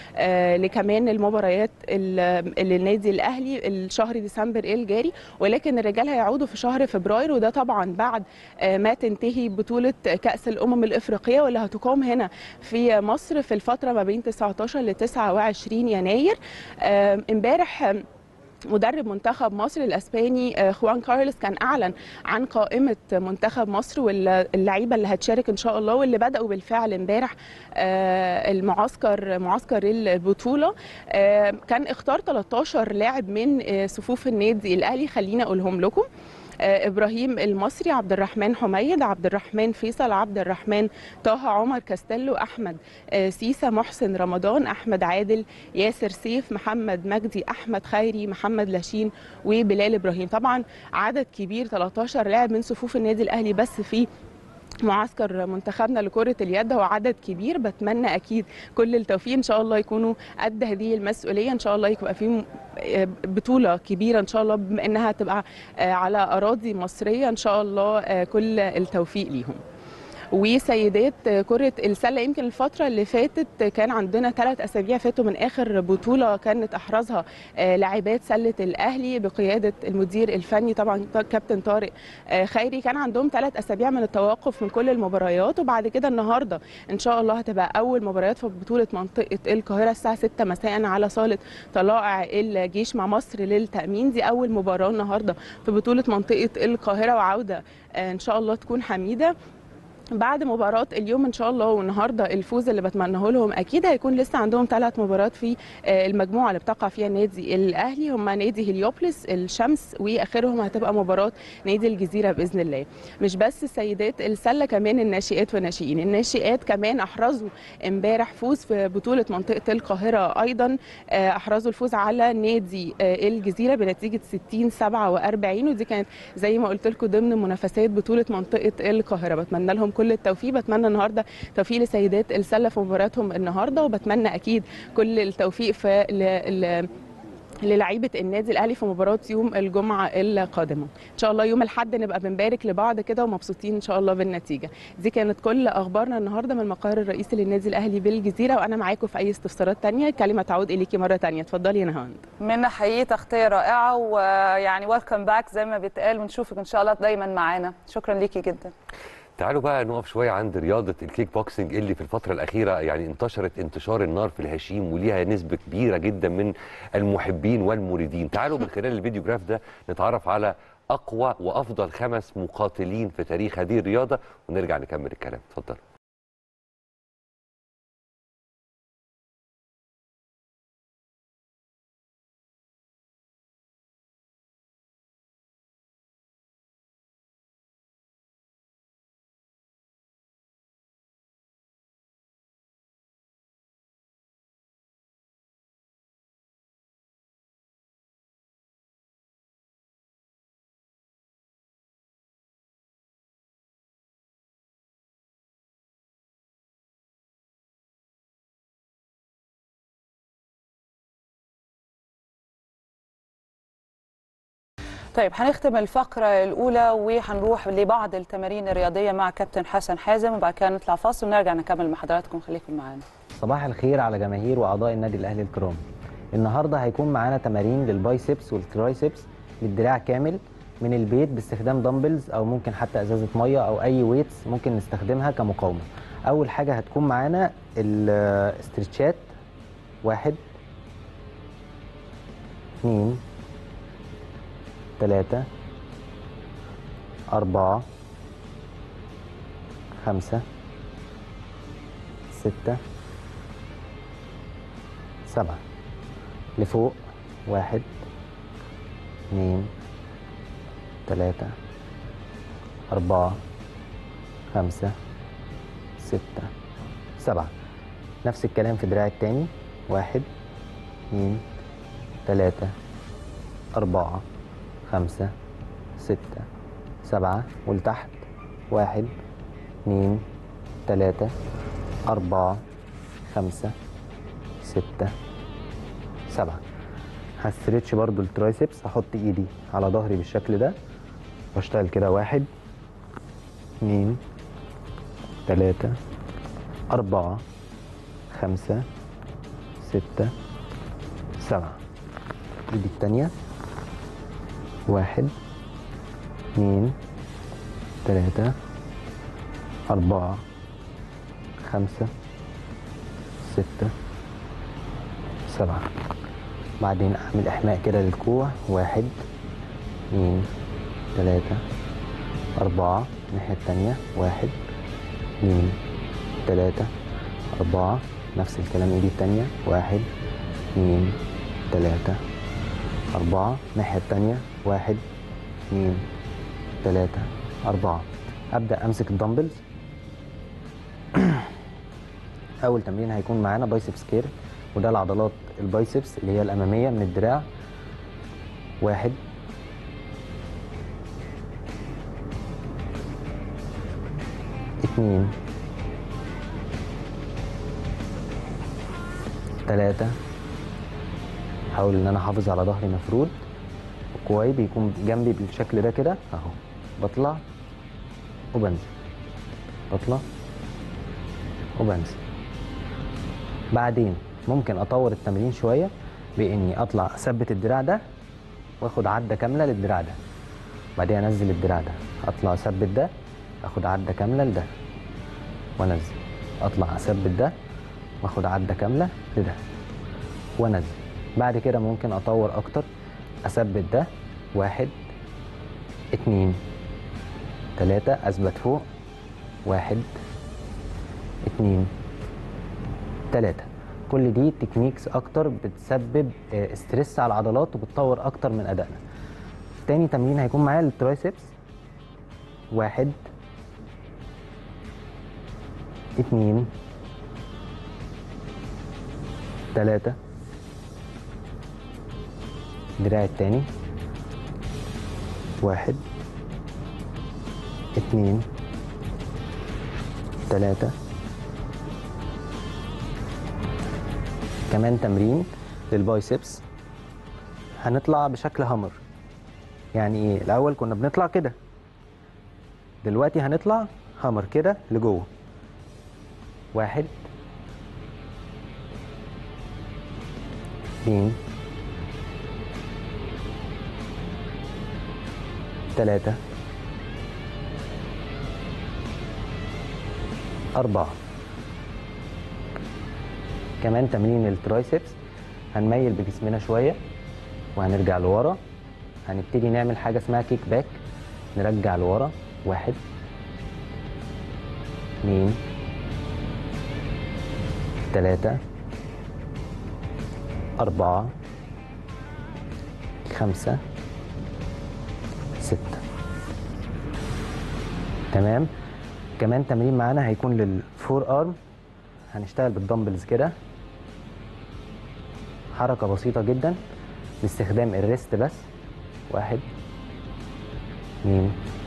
ولكمان المباريات ال- اللي النادي الاهلي الشهر ديسمبر الجاري ولكن الرجال هيعودوا في شهر فبراير وده طبعا بعد آه، ما تنتهي بطوله كاس الامم الافريقيه واللي هتقام هنا في مصر في الفتره ما بين 19 ل 29 يناير آه، امبارح آه، مدرب منتخب مصر الاسباني آه، خوان كارلوس كان اعلن عن قائمه منتخب مصر واللعيبه اللي هتشارك ان شاء الله واللي بداوا بالفعل امبارح آه، المعسكر معسكر البطوله آه، كان اختار 13 لاعب من آه، صفوف النادي الاهلي خليني اقولهم لكم آه، ابراهيم المصري عبد الرحمن حميد عبد الرحمن فيصل عبد الرحمن طه عمر كاستيلو احمد آه، سيسا محسن رمضان احمد عادل ياسر سيف محمد مجدي احمد خيري محمد لاشين وبلال ابراهيم طبعا عدد كبير 13 لاعب من صفوف النادي الاهلي بس في معسكر منتخبنا لكرة اليد هو عدد كبير بتمنى أكيد كل التوفيق إن شاء الله يكونوا قد هذه المسؤولية إن شاء الله يبقى في م- آه، بطولة كبيرة إن شاء الله بما إنها تبقى آه، على أراضي مصرية إن شاء الله آه، كل التوفيق ليهم وسيدات كرة السلة يمكن الفترة اللي فاتت كان عندنا ثلاث أسابيع فاتوا من آخر بطولة كانت أحرزها آه، لاعبات سلة الأهلي بقيادة المدير الفني طبعا كابتن طارق آه، خيري كان عندهم ثلاث أسابيع من التوقف من كل المباريات وبعد كده النهاردة إن شاء الله هتبقى أول مباريات في بطولة منطقة القاهرة الساعة 6 مساء على صالة طلائع الجيش مع مصر للتأمين دي أول مباراة النهاردة في بطولة منطقة القاهرة وعودة آه، إن شاء الله تكون حميدة بعد مباراة اليوم ان شاء الله والنهارده الفوز اللي بتمناه لهم اكيد هيكون لسه عندهم ثلاث مباريات في آه، المجموعه اللي بتقع فيها النادي الاهلي هم نادي هليوبلس الشمس واخرهم هتبقى مباراه نادي الجزيره باذن الله مش بس السيدات السله كمان الناشئات والناشئين الناشئات كمان احرزوا امبارح فوز في بطوله منطقه القاهره ايضا آه، احرزوا الفوز على نادي آه، الجزيره بنتيجه 60 47 ودي كانت زي ما قلت لكم ضمن منافسات بطوله منطقه القاهره بتمنى لهم كل التوفيق بتمنى النهارده توفيق لسيدات السله في مباراتهم النهارده وبتمنى اكيد كل التوفيق في ل... ل... للعيبه النادي الاهلي في مباراه يوم الجمعه القادمه ان شاء الله يوم الاحد نبقى بنبارك لبعض كده ومبسوطين ان شاء الله بالنتيجه دي كانت كل اخبارنا النهارده من المقر الرئيسي للنادي الاهلي بالجزيره وانا معاكم في اي استفسارات تانية الكلمه تعود اليكي مره تانية اتفضلي يا نهاوند منا حقيقي تغطيه رائعه ويعني ويلكم باك زي ما بيتقال ونشوفك ان شاء الله دايما معانا شكرا ليكي جدا تعالوا بقى نقف شويه عند رياضه الكيك بوكسنج اللي في الفتره الاخيره يعني انتشرت انتشار النار في الهشيم وليها نسبه كبيره جدا من المحبين والمريدين تعالوا من خلال الفيديو جراف ده نتعرف على اقوى وافضل خمس مقاتلين في تاريخ هذه الرياضه ونرجع نكمل الكلام اتفضل طيب هنختم الفقرة الأولى وهنروح لبعض التمارين الرياضية مع كابتن حسن حازم وبعد كده نطلع فاصل ونرجع نكمل مع حضراتكم خليكم معانا صباح الخير على جماهير واعضاء النادي الاهلي الكرام النهارده هيكون معانا تمارين للبايسبس والترايسبس بالدراع كامل من البيت باستخدام دمبلز او ممكن حتى ازازه ميه او اي ويتس ممكن نستخدمها كمقاومه اول حاجه هتكون معانا الاسترتشات واحد اثنين ثلاثة أربعة خمسة ستة سبعة لفوق واحد اثنين ثلاثة أربعة خمسة ستة سبعة نفس الكلام في الدراع التاني واحد اثنين ثلاثة أربعة خمسة ستة سبعة ولتحت واحد اثنين ثلاثة أربعة خمسة ستة سبعة هستريتش برضو الترايسبس هحط ايدي على ظهري بالشكل ده واشتغل كده واحد اثنين ثلاثة أربعة خمسة ستة سبعة ايدي التانية واحد اثنين ثلاثة أربعة خمسة ستة سبعة بعدين أعمل إحماء كده للكوع واحد اثنين ثلاثة أربعة الناحية التانية واحد اثنين ثلاثة أربعة نفس الكلام إيدي التانية واحد اثنين ثلاثة أربعة الناحية التانية واحد اثنين ثلاثة أربعة أبدأ أمسك الدمبلز أول تمرين هيكون معانا بايسبس كير وده العضلات البايسبس اللي هي الأمامية من الدراع واحد اتنين تلاتة حاول ان انا احافظ على ظهري مفرود وكوعي بيكون جنبي بالشكل ده كده اهو بطلع وبنزل بطلع وبنزل بعدين ممكن اطور التمرين شويه باني اطلع اثبت الدراع ده واخد عده كامله للدراع ده بعدين انزل الدراع ده اطلع اثبت ده اخد عده كامله لده وانزل اطلع اثبت ده واخد عده كامله لده وانزل بعد كده ممكن اطور اكتر اثبت ده واحد اتنين تلاتة اثبت فوق واحد اتنين تلاتة كل دي تكنيكس اكتر بتسبب آه، ستريس على العضلات وبتطور اكتر من ادائنا تاني تمرين هيكون معايا الترايسبس واحد اتنين تلاتة الدراع التاني واحد اتنين تلاتة كمان تمرين للبايسبس هنطلع بشكل همر يعني ايه الاول كنا بنطلع كده دلوقتي هنطلع همر كده لجوه واحد اتنين تلاتة أربعة كمان تمرين الترايسبس هنميل بجسمنا شوية وهنرجع لورا هنبتدي نعمل حاجة اسمها كيك باك نرجع لورا واحد اتنين تلاتة أربعة خمسة ستة تمام كمان تمرين معانا هيكون للفور ارم هنشتغل بالدمبلز كده حركة بسيطة جدا باستخدام الريست بس واحد اتنين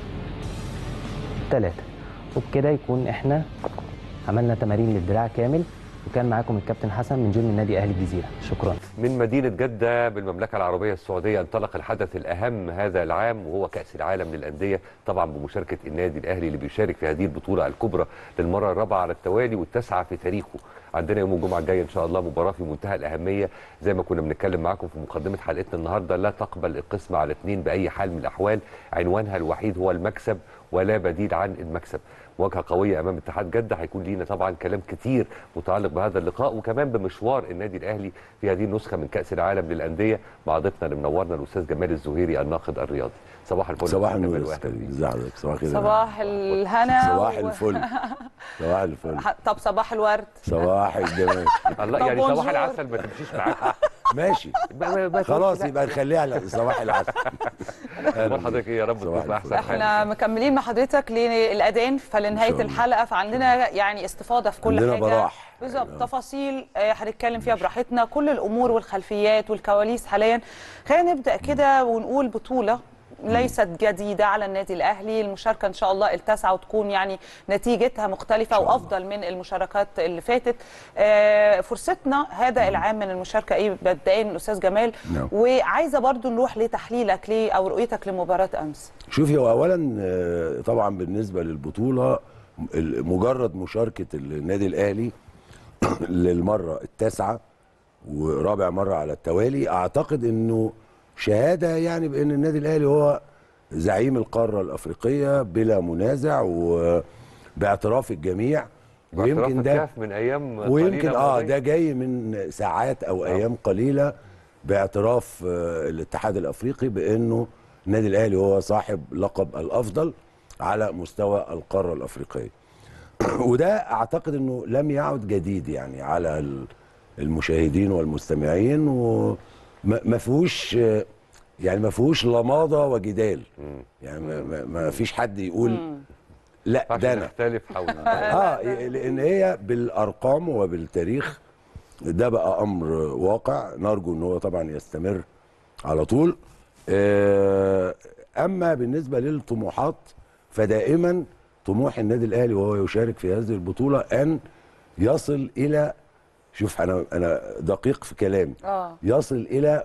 تلاتة وبكده يكون احنا عملنا تمارين للدراع كامل وكان معاكم الكابتن حسن من جيم النادي اهلي الجزيره شكرا من مدينة جدة بالمملكة العربية السعودية انطلق الحدث الأهم هذا العام وهو كأس العالم للأندية طبعا بمشاركة النادي الأهلي اللي بيشارك في هذه البطولة الكبرى للمرة الرابعة على التوالي والتاسعة في تاريخه عندنا يوم الجمعة الجاي إن شاء الله مباراة في منتهى الأهمية زي ما كنا بنتكلم معاكم في مقدمة حلقتنا النهاردة لا تقبل القسم على اثنين بأي حال من الأحوال عنوانها الوحيد هو المكسب ولا بديل عن المكسب مواجهه قويه امام اتحاد جده هيكون لينا طبعا كلام كتير متعلق بهذا اللقاء وكمان بمشوار النادي الاهلي في هذه النسخه من كاس العالم للانديه مع ضيفنا اللي منورنا الاستاذ جمال الزهيري الناقد الرياضي صباح الفل صباح أستاذ النور جمال يا وأهلا أستاذ. بيك. ازي حضرتك صباح الخير صباح الهنا صباح و- الفل صباح الفل طب صباح الورد صباح الجمال الله طب يعني صباح بونجور. العسل ما تمشيش معاك ماشي ما- ما خلاص تقولش لا. يبقى نخليها على صباح العسل اخبار حضرتك ايه يا رب صباح تكون في الفل. احسن حال احنا مكملين مع حضرتك للاذان فلنهايه إن شاء الله. الحلقه فعندنا يعني استفاضه في كل عندنا حاجه براح. بالظبط تفاصيل آه، هنتكلم فيها براحتنا كل الامور والخلفيات والكواليس حاليا خلينا نبدا كده ونقول بطوله ليست جديدة على النادي الأهلي المشاركة إن شاء الله التاسعة وتكون يعني نتيجتها مختلفة الله. وأفضل من المشاركات اللي فاتت آه، فرصتنا هذا العام من المشاركة إيه مبدئيا الأستاذ جمال نعم. وعايزة برضو نروح لتحليلك ليه أو رؤيتك لمباراة أمس شوفي هو اولا آه، طبعا بالنسبه للبطوله ال- مجرد مشاركه النادي الاهلي للمره التاسعه ورابع مره على التوالي اعتقد انه شهاده يعني بان النادي الاهلي هو زعيم القاره الافريقيه بلا منازع وباعتراف الجميع ويمكن باعتراف ده الكاف من ايام ويمكن قليلة اه ماضية. ده جاي من ساعات او آه. ايام قليله باعتراف آه الاتحاد الافريقي بانه النادي الاهلي هو صاحب لقب الافضل على مستوى القاره الافريقيه وده اعتقد انه لم يعد جديد يعني على ال- المشاهدين والمستمعين وما فيهوش آه، يعني ما فيهوش لماضه وجدال يعني ما- ما- ما فيش حد يقول لا ما ده ينفعش انا نختلف حول اه لان هي بالارقام وبالتاريخ ده بقى امر واقع نرجو ان هو طبعا يستمر على طول آه، اما بالنسبه للطموحات فدائما طموح النادي الاهلي وهو يشارك في هذه البطوله ان يصل الى شوف انا انا دقيق في كلامي آه. يصل الى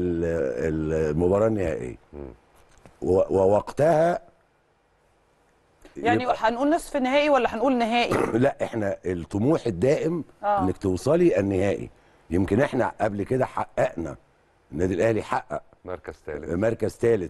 ال- المباراه النهائيه و- ووقتها يعني يبقى- هنقول نصف نهائي ولا هنقول نهائي لا احنا الطموح الدائم آه. انك توصلي النهائي يمكن احنا قبل كده حققنا النادي الاهلي حقق مركز ثالث مركز ثالث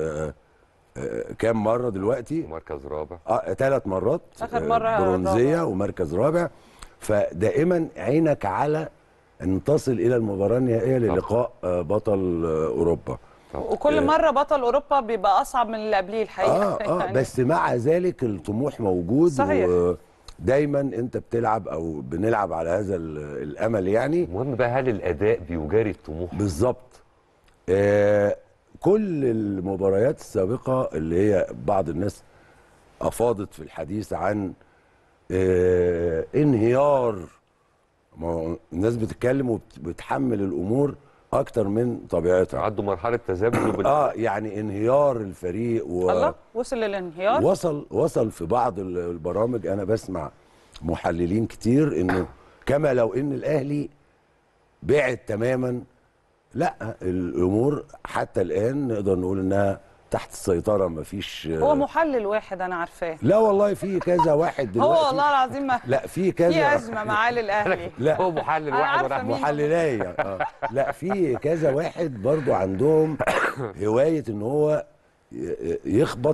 كام مره دلوقتي ومركز رابع اه ثلاث مرات آخر آه، مرة برونزيه رابع. ومركز رابع فدائما عينك على ان تصل الى المباراه النهائيه للقاء آه، بطل آه، اوروبا وكل مرة بطل أوروبا بيبقى أصعب من اللي قبليه الحقيقة اه اه يعني بس مع ذلك الطموح موجود صحيح. ودايما انت بتلعب او بنلعب على هذا ال- الامل يعني المهم بقى هل الاداء بيجاري الطموح بالظبط آه كل المباريات السابقه اللي هي بعض الناس افاضت في الحديث عن آه انهيار ما هو الناس بتتكلم وبتحمل الامور اكتر من طبيعتها عدوا مرحله تذبذب بال- اه يعني انهيار الفريق و... الله وصل للانهيار وصل وصل في بعض ال- البرامج انا بسمع محللين كتير انه كما لو ان الاهلي بعد تماما لا الامور حتى الان نقدر نقول انها تحت السيطره مفيش هو محلل واحد انا عارفاه لا والله في كذا واحد دلوقتي هو والله العظيم ما لا في في كذا ازمه معاه للاهلي لا هو محلل أنا واحد عارفة وراح مين. محللايه آه. لا في كذا واحد برضو عندهم هوايه ان هو ي- يخبط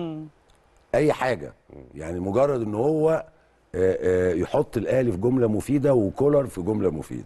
اي حاجه يعني مجرد ان هو آه، آه، يحط الاهلي في جمله مفيده وكولر في جمله مفيده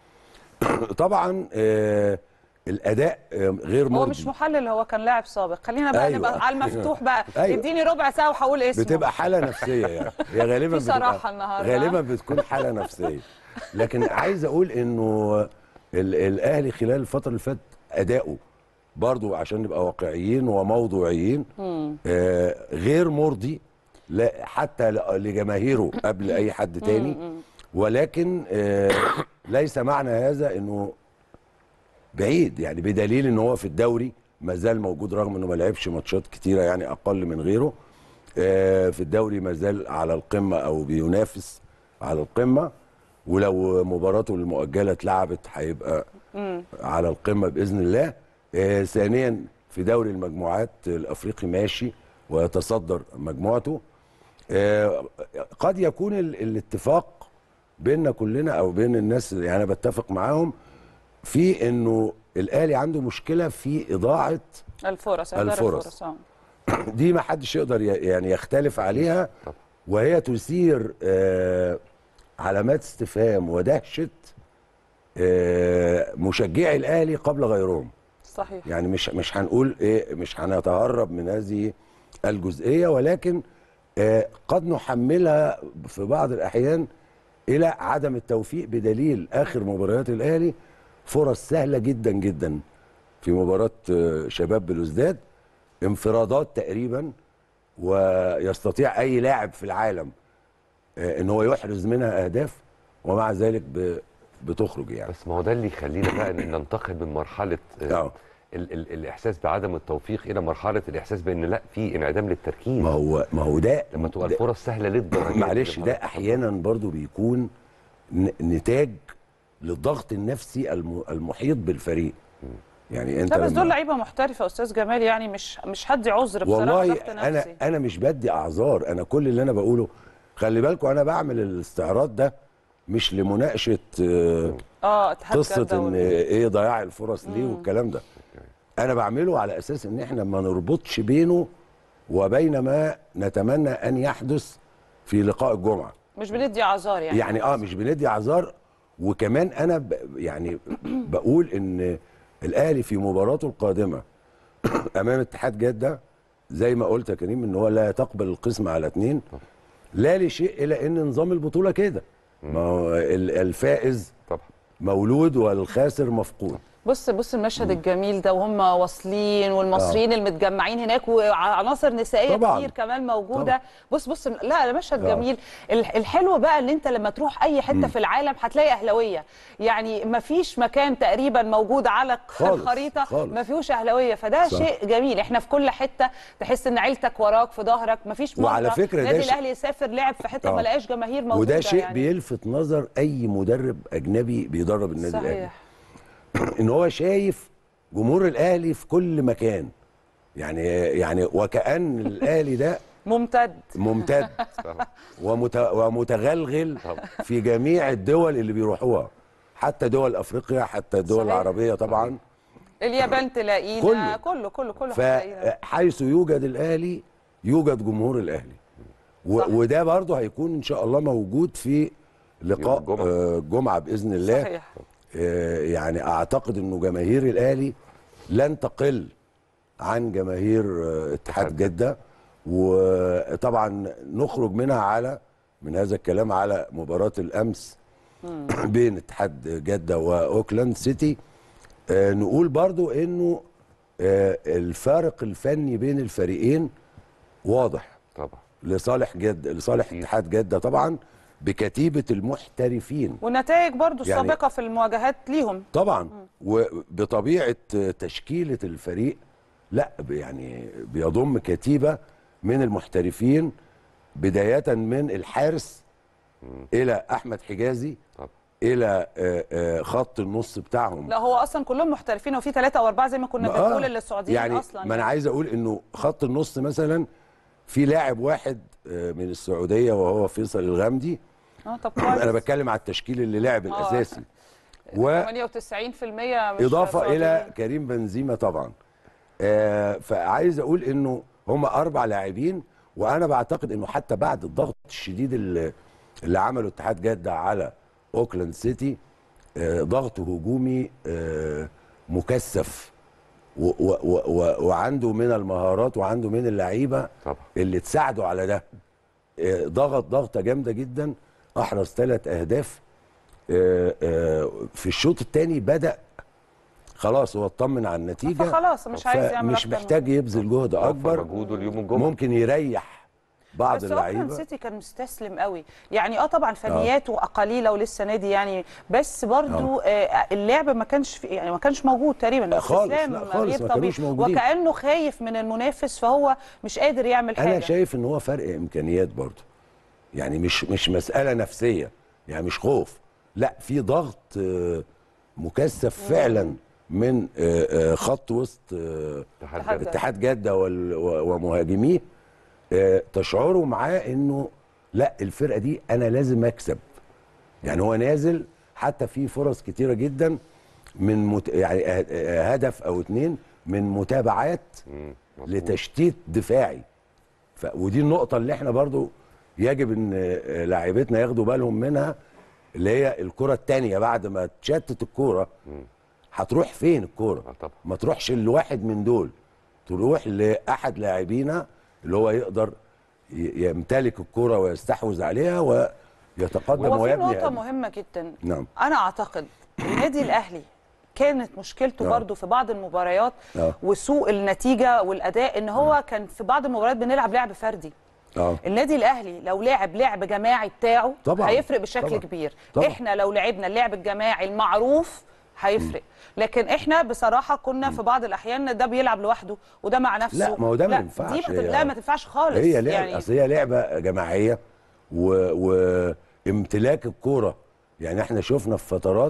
طبعا آه، الاداء آه، غير هو مرضي مش محلل هو كان لاعب سابق خلينا بقى أيوة. نبقى على المفتوح بقى أيوة. اديني ربع ساعه وهقول اسمه بتبقى حاله نفسيه يعني هي غالبا في صراحة بتبقى النهاردة. غالبا بتكون حاله نفسيه لكن عايز اقول انه ال- الاهلي خلال الفتره اللي فاتت اداؤه برضو عشان نبقى واقعيين وموضوعيين آه غير مرضي لا حتى ل- لجماهيره قبل اي حد تاني ولكن آه ليس معنى هذا انه بعيد يعني بدليل ان هو في الدوري ما زال موجود رغم انه ما لعبش ماتشات كتيره يعني اقل من غيره آه، في الدوري ما زال على القمه او بينافس على القمه ولو مباراته المؤجله اتلعبت هيبقى على القمه باذن الله آه، ثانيا في دوري المجموعات الافريقي ماشي ويتصدر مجموعته آه، قد يكون ال- الاتفاق بيننا كلنا او بين الناس يعني انا بتفق معاهم في انه الاهلي عنده مشكله في اضاعه الفرص إدارة الفرص. الفرص آه. دي ما حدش يقدر ي- يعني يختلف عليها وهي تثير آه، علامات استفهام ودهشه آه، مشجعي الاهلي قبل غيرهم صحيح يعني مش مش هنقول ايه مش هنتهرب من هذه الجزئيه ولكن آه، قد نحملها في بعض الاحيان الى عدم التوفيق بدليل اخر مباريات الاهلي فرص سهله جدا جدا في مباراه آه، شباب بلوزداد انفرادات تقريبا ويستطيع اي لاعب في العالم آه، ان هو يحرز منها اهداف ومع ذلك ب- بتخرج يعني بس ما هو ده اللي يخلينا بقى ن- ننتقل من مرحله آه، آه. ال ال الاحساس بعدم التوفيق الى مرحله الاحساس بان لا في انعدام للتركيز ما هو ما هو ده لما تبقى ده- الفرص سهله للدرجه دي معلش اللي ده حضرتك احيانا برضو بيكون ن- نتاج للضغط النفسي الم- المحيط بالفريق يعني انت لا بس لما- دول لعيبه محترفه يا استاذ جمال يعني مش مش هدي عذر بصراحه والله ضغط انا نفسي. انا مش بدي اعذار انا كل اللي انا بقوله خلي بالكم انا بعمل الاستعراض ده مش لمناقشه آه، اه اتحاد قصه جدة ان وال- ايه ضياع الفرص ليه والكلام ده انا بعمله على اساس ان احنا ما نربطش بينه وبين ما نتمنى ان يحدث في لقاء الجمعه مش بندي اعذار يعني يعني اه مش بندي اعذار وكمان انا ب يعني بقول ان الاهلي في مباراته القادمه امام اتحاد جده زي ما قلت يا كريم ان هو لا تقبل القسم على اتنين لا لشيء الا ان نظام البطوله كده ما هو ال- الفائز طبعا مولود والخاسر مفقود بص بص المشهد الجميل ده وهم واصلين والمصريين المتجمعين هناك وعناصر نسائيه طبعاً. كتير كمان موجوده طبعاً. بص بص لا ده مشهد آه. جميل ال- الحلو بقى ان انت لما تروح اي حته في العالم هتلاقي اهلاويه يعني ما فيش مكان تقريبا موجود على خالص، الخريطه خالص. ما فيهوش اهلاويه فده صح. شيء جميل احنا في كل حته تحس ان عيلتك وراك في ظهرك ما فيش مره وعلى فكرة ده نادي شيء- الاهلي يسافر لعب في حته آه. ما لقاش جماهير موجوده وده شيء يعني. بيلفت نظر اي مدرب اجنبي بيدرب النادي الاهلي صحيح ان هو شايف جمهور الاهلي في كل مكان يعني يعني وكأن الاهلي ده ممتد ممتد ومت... ومتغلغل في جميع الدول اللي بيروحوها حتى دول افريقيا حتى الدول صحيح. العربيه طبعا اليابان تلاقينا كله. كله كله كله هتلاقينا. فحيث يوجد الاهلي يوجد جمهور الاهلي و... صح. وده برضه هيكون ان شاء الله موجود في لقاء يوم الجمعة. آه، الجمعه باذن الله صحيح آه، يعني اعتقد انه جماهير الاهلي لن تقل عن جماهير آه، اتحاد جده وطبعا نخرج منها على من هذا الكلام على مباراه الامس بين اتحاد جده واوكلاند سيتي آه، نقول برضو انه آه، الفارق الفني بين الفريقين واضح طبعا لصالح جد لصالح أكيد. اتحاد جده طبعا بكتيبه المحترفين والنتائج برضو يعني- السابقه في المواجهات ليهم طبعا وبطبيعه تشكيله الفريق لا ب- يعني بيضم كتيبه من المحترفين بدايه من الحارس الى احمد حجازي طبعا الى آه، آه، خط النص بتاعهم لا هو اصلا كلهم محترفين وفي ثلاثه او اربعه زي ما كنا ما- آه، بنقول للسعوديين يعني اصلا ما انا عايز اقول انه خط النص مثلا في لاعب واحد آه، من السعوديه وهو فيصل الغامدي اه طب كويس انا بتكلم على التشكيل اللي لعب آه. الاساسي و 98% مش اضافه الى سعوديين. كريم بنزيما طبعا آه فعايز اقول انه هم اربع لاعبين وانا بعتقد انه حتى بعد الضغط الشديد اللي, اللي عمله اتحاد جده على اوكلاند سيتي آه ضغط هجومي آه مكثف و و و و وعنده من المهارات وعنده من اللعيبه طبعا اللي تساعده على ده آه، ضغط ضغطه جامده جدا احرز ثلاث اهداف آه، آه، في الشوط الثاني بدا خلاص هو اطمن على النتيجه فخلاص مش عايز يعمل مش أكتر من محتاج يبذل جهد وفر اكبر مجهوده اليوم الجمعه ممكن يريح بعض بس اوكلاند اللعيبه سيتي كان مستسلم قوي يعني اه طبعا فنياته قليله ولسه نادي يعني بس برضو آه اللعب ما كانش في يعني ما كانش موجود تقريبا خالص، استسلام لا خالص، غير ما طبيعي. كانوش موجودين. وكانه خايف من المنافس فهو مش قادر يعمل حاجه انا شايف ان هو فرق امكانيات برضه يعني مش مش مساله نفسيه يعني مش خوف لا في ضغط آه، مكثف فعلا من آه، آه، خط وسط آه، اتحاد جدة. اتحاد جده وال- و- ومهاجميه آه، تشعروا معاه انه لا الفرقه دي انا لازم اكسب يعني هو نازل حتى في فرص كتيره جدا من مت... يعني آه، آه، هدف او اتنين من متابعات مم، مظبوط. لتشتيت دفاعي ف... ودي النقطة اللي احنا برضو يجب ان آه، لاعيبتنا ياخدوا بالهم منها اللي هي الكرة التانية بعد ما تشتت الكرة هتروح فين الكرة آه طبعا. ما تروحش لواحد من دول تروح لأحد لاعبينا اللي هو يقدر ي- يمتلك الكرة ويستحوذ عليها ويتقدم هو في ويبني نقطه أهداف. مهمه جدا نعم انا اعتقد النادي الاهلي كانت مشكلته آه. برضو في بعض المباريات آه. وسوء النتيجه والاداء ان هو كان في بعض المباريات بنلعب لعب فردي اه النادي الاهلي لو لعب لعب جماعي بتاعه طبعاً، هيفرق بشكل طبعاً، كبير طبعاً. احنا لو لعبنا اللعب الجماعي المعروف هيفرق لكن احنا بصراحه كنا في بعض الاحيان ده بيلعب لوحده وده مع نفسه لا، ما هو ده ما لا، ينفعش. دي ما هي- تن- لا ما تنفعش خالص هي لعبة يعني اصل هي لعبه جماعيه و... وامتلاك الكوره يعني احنا شفنا في فترات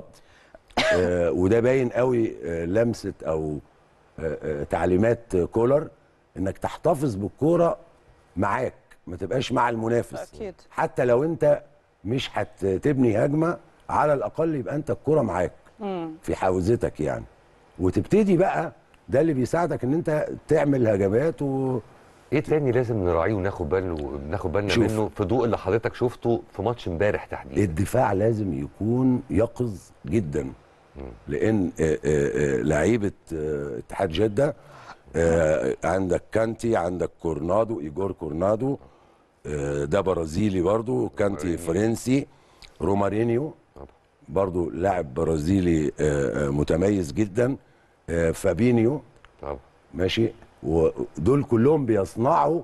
آه وده باين قوي آه لمسه او آه آه تعليمات كولر انك تحتفظ بالكوره معاك ما تبقاش مع المنافس أكيد. حتى لو انت مش هتبني هجمه على الاقل يبقى انت الكوره معاك في حوزتك يعني وتبتدي بقى ده اللي بيساعدك ان انت تعمل هجمات و... ايه تاني لازم نراعيه وناخد بالنا ناخد بالنا شوف. منه في ضوء اللي حضرتك شفته في ماتش امبارح تحديدا الدفاع لازم يكون يقظ جدا لان آه، آه، آه، لعيبه آه، اتحاد جده آه، عندك كانتي عندك كورنادو ايجور كورنادو آه، ده برازيلي برضو كانتي فرنسي رومارينيو برضو لاعب برازيلي آه، آه، متميز جدا آه، فابينيو طبعا ماشي ودول كلهم بيصنعوا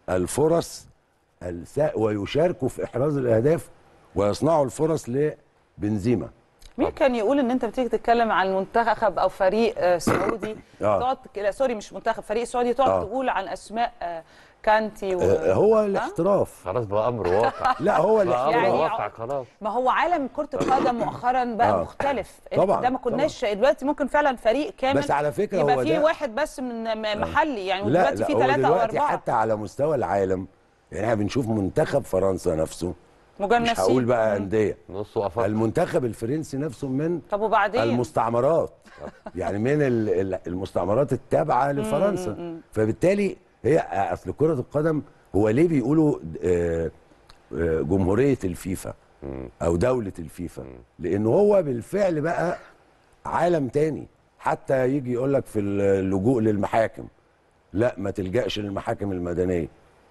الفرص الس- ويشاركوا في احراز الاهداف ويصنعوا الفرص لبنزيما مين كان يقول ان انت بتيجي تتكلم عن منتخب او فريق آه، سعودي آه. تقعد لا سوري مش منتخب فريق سعودي تقعد آه. تقول عن اسماء آه، كانتي و... آه، هو الاحتراف خلاص بقى امر واقع لا هو بقى الاحتراف امر يعني واقع خلاص ما هو عالم كرة القدم مؤخرا بقى آه. مختلف طبعاً، ده ما كناش دلوقتي ممكن فعلا فريق كامل بس على فكرة يبقى هو فيه ده- واحد بس من م- محلي يعني لا دلوقتي لا فيه هو ثلاثة او دلوقتي اربعة حتى على مستوى العالم يعني احنا بنشوف منتخب فرنسا نفسه مش مجنسين هقول بقى انديه نص وقفات المنتخب الفرنسي نفسه من طب وبعدين المستعمرات يعني من ال- ال- المستعمرات التابعه لفرنسا فبالتالي هي اصل كره القدم هو ليه بيقولوا آه، آه، جمهوريه الفيفا او دوله الفيفا لان هو بالفعل بقى عالم تاني حتى يجي يقول لك في اللجوء للمحاكم لا ما تلجاش للمحاكم المدنيه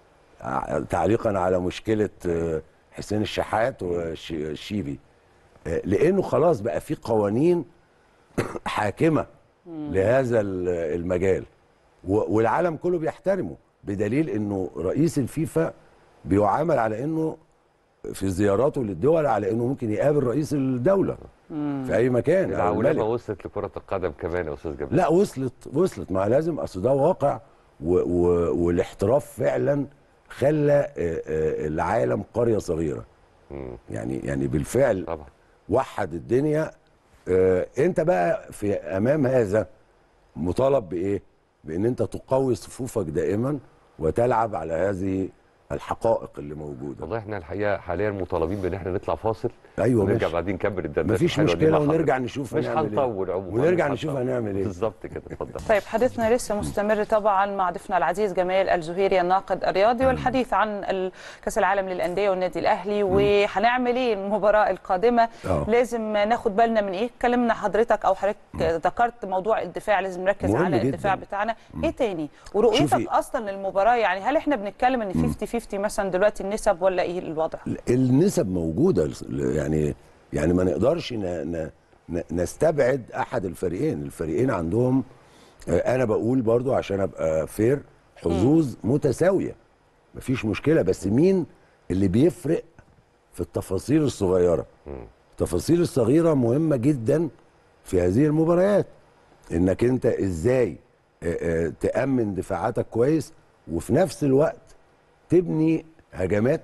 ع- تعليقا على مشكله آه، حسين الشحات والشيبي آه، لانه خلاص بقى في قوانين حاكمه لهذا ال- المجال و- والعالم كله بيحترمه بدليل انه رئيس الفيفا بيعامل على انه في زياراته للدول على انه ممكن يقابل رئيس الدوله في اي مكان أو العولمه الملك. وصلت لكره القدم كمان يا استاذ جمال لا وصلت وصلت ما لازم اصل ده واقع و و والاحتراف فعلا خلى آه، آه، العالم قريه صغيره مم. يعني يعني بالفعل طبعا وحد الدنيا آه انت بقى في امام هذا مطالب بايه بان انت تقوي صفوفك دائما وتلعب على هذه الحقائق اللي موجوده والله احنا الحقيقه حاليا مطالبين بان احنا نطلع فاصل ايوه ونرجع ماشي. بعدين نكمل الدردشه مفيش الحلوة دي مشكله مع ونرجع حضرتك. نشوف مش هنعمل إيه. هنطول عموما ونرجع مش نشوف هنطول. هنعمل ايه بالظبط كده اتفضل طيب حديثنا لسه مستمر طبعا مع ضيفنا العزيز جمال الزهيري الناقد الرياضي والحديث عن ال- كاس العالم للانديه والنادي الاهلي وهنعمل ايه المباراه القادمه آه. لازم ناخد بالنا من ايه اتكلمنا حضرتك او حضرتك ذكرت موضوع الدفاع لازم نركز مهم على جداً. الدفاع بتاعنا ايه تاني ورؤيتك شوفي. اصلا للمباراه يعني هل احنا بنتكلم ان 50 50 مثلا دلوقتي النسب ولا ايه الوضع النسب موجوده يعني يعني ما نقدرش ن... ن... ن- نستبعد احد الفريقين الفريقين عندهم آه، انا بقول برضو عشان ابقى فير حظوظ متساويه مفيش مشكله بس مين اللي بيفرق في التفاصيل الصغيره التفاصيل الصغيره مهمه جدا في هذه المباريات انك انت ازاي آه، آه، تامن دفاعاتك كويس وفي نفس الوقت تبني هجمات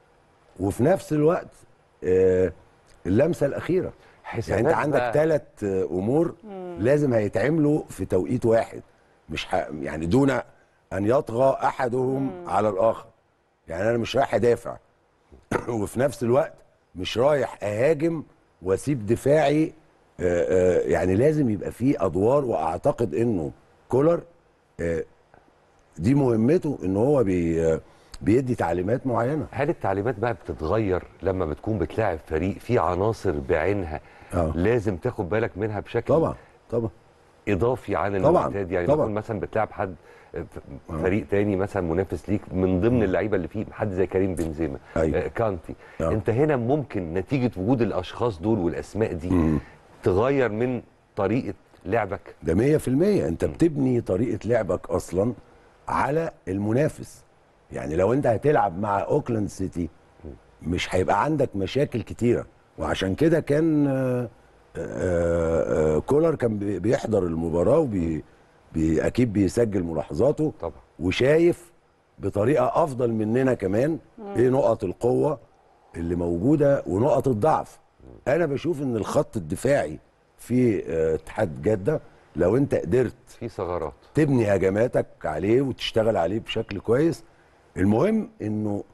وفي نفس الوقت آه، اللمسه الاخيره يعني انت حسابات عندك بقى. ثلاث امور لازم هيتعملوا في توقيت واحد مش ح... يعني دون ان يطغى احدهم على الاخر يعني انا مش رايح ادافع وفي نفس الوقت مش رايح اهاجم واسيب دفاعي آه، آه، يعني لازم يبقى فيه ادوار واعتقد انه كولر آه، دي مهمته ان هو بي آه، بيدي تعليمات معينه هل التعليمات بقى بتتغير لما بتكون بتلاعب فريق فيه عناصر بعينها آه. لازم تاخد بالك منها بشكل طبعا طبعا اضافي عن طبعاً، المعتاد يعني طبعاً. تكون مثلا بتلاعب حد ف- فريق تاني مثلا منافس ليك من ضمن اللعيبه اللي فيه حد زي كريم بنزيما أيوة. آه، كانتي آه. انت هنا ممكن نتيجه وجود الاشخاص دول والاسماء دي تغير من طريقه لعبك ده مية في المية انت بتبني طريقة لعبك اصلا على المنافس يعني لو انت هتلعب مع اوكلاند سيتي مش هيبقى عندك مشاكل كتيرة وعشان كده كان آه، آه، آه، كولر كان بي- بيحضر المباراة وبي بي اكيد بيسجل ملاحظاته طبعا وشايف بطريقه افضل مننا كمان ايه نقط القوه اللي موجوده ونقط الضعف انا بشوف ان الخط الدفاعي في آه، اتحاد جده لو انت قدرت في ثغرات تبني هجماتك عليه وتشتغل عليه بشكل كويس المهم انه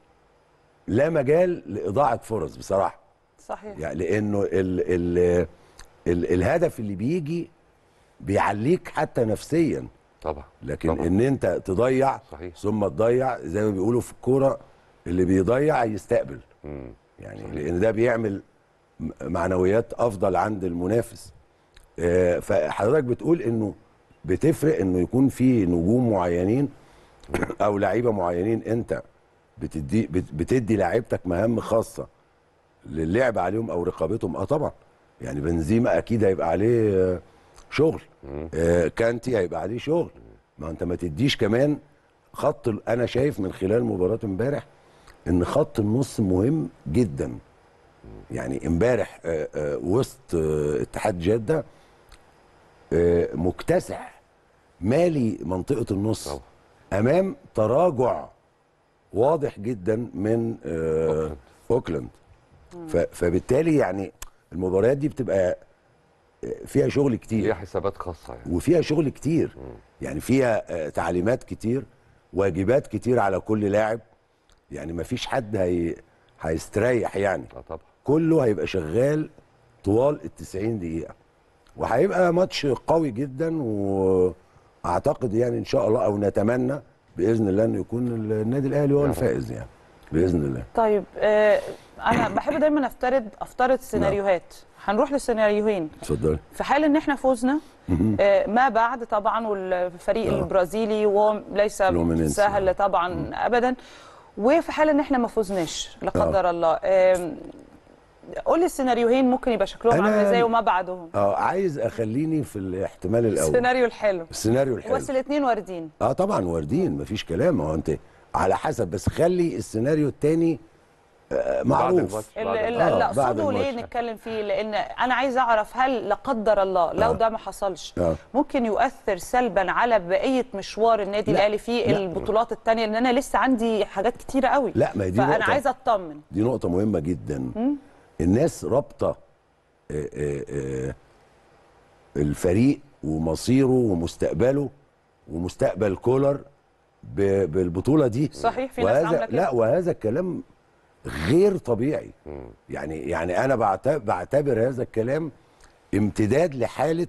لا مجال لاضاعه فرص بصراحه صحيح يعني لانه ال ال ال الهدف اللي بيجي بيعليك حتى نفسيا طبعا لكن طبعا. ان انت تضيع صحيح. ثم تضيع زي ما بيقولوا في الكوره اللي بيضيع يستقبل مم. يعني لان ده بيعمل م- معنويات افضل عند المنافس آه، فحضرتك بتقول انه بتفرق انه يكون في نجوم معينين او لعيبه معينين انت بتدي بت- بتدي لعيبتك مهام خاصه للعب عليهم او رقابتهم اه طبعا يعني بنزيما اكيد هيبقى عليه آه، شغل آه كانتي هيبقى عليه شغل ما انت ما تديش كمان خط ال- انا شايف من خلال مباراه امبارح ان خط النص مهم جدا يعني امبارح آه، آه، وسط آه، اتحاد جده آه، مكتسح مالي منطقه النص طبعا. امام تراجع واضح جدا من آه، أوكلاند. اوكلاند ف- فبالتالي يعني المباريات دي بتبقى آه، فيها شغل كتير ليها حسابات خاصه يعني وفيها شغل كتير يعني فيها آه، تعليمات كتير واجبات كتير على كل لاعب يعني مفيش حد هي هيستريح يعني اه طبعا كله هيبقى شغال طوال ال 90 دقيقة وهيبقى ماتش قوي جدا واعتقد يعني ان شاء الله او نتمنى باذن الله انه يكون النادي الاهلي هو يا رب. الفائز يعني باذن الله طيب آه انا بحب دايما افترض افترض سيناريوهات هنروح للسيناريوهين اتفضلي في حال ان احنا فوزنا آه ما بعد طبعا والفريق آه. البرازيلي وهو ليس فلومينينسي. سهل طبعا ابدا وفي حال ان احنا ما فوزناش لا قدر الله آم، قول لي السيناريوهين ممكن يبقى شكلهم أنا- عامل ازاي وما بعدهم اه عايز اخليني في الاحتمال الاول السيناريو الحلو السيناريو الحلو بس الاثنين واردين اه طبعا واردين مفيش كلام هو انت على حسب بس خلي السيناريو التاني آه بعد معروف الماتش بعد اللي, الماتش. اللي آه، بعد اقصده ليه الماتش. نتكلم فيه لان انا عايز اعرف هل لا قدر الله لو آه. ده ما حصلش آه. ممكن يؤثر سلبا على بقيه مشوار النادي لا، الاهلي في لا. البطولات الثانيه لان انا لسه عندي حاجات كتيره قوي لا، ما هي دي فانا نقطة. عايزه اطمن دي نقطة مهمة جدا الناس رابطة آه، آه، آه، الفريق ومصيره ومستقبله ومستقبل كولر ب- بالبطوله دي صحيح، في ناس وهذا عاملة كده. لا وهذا الكلام غير طبيعي يعني يعني انا بعت- بعتبر هذا الكلام امتداد لحاله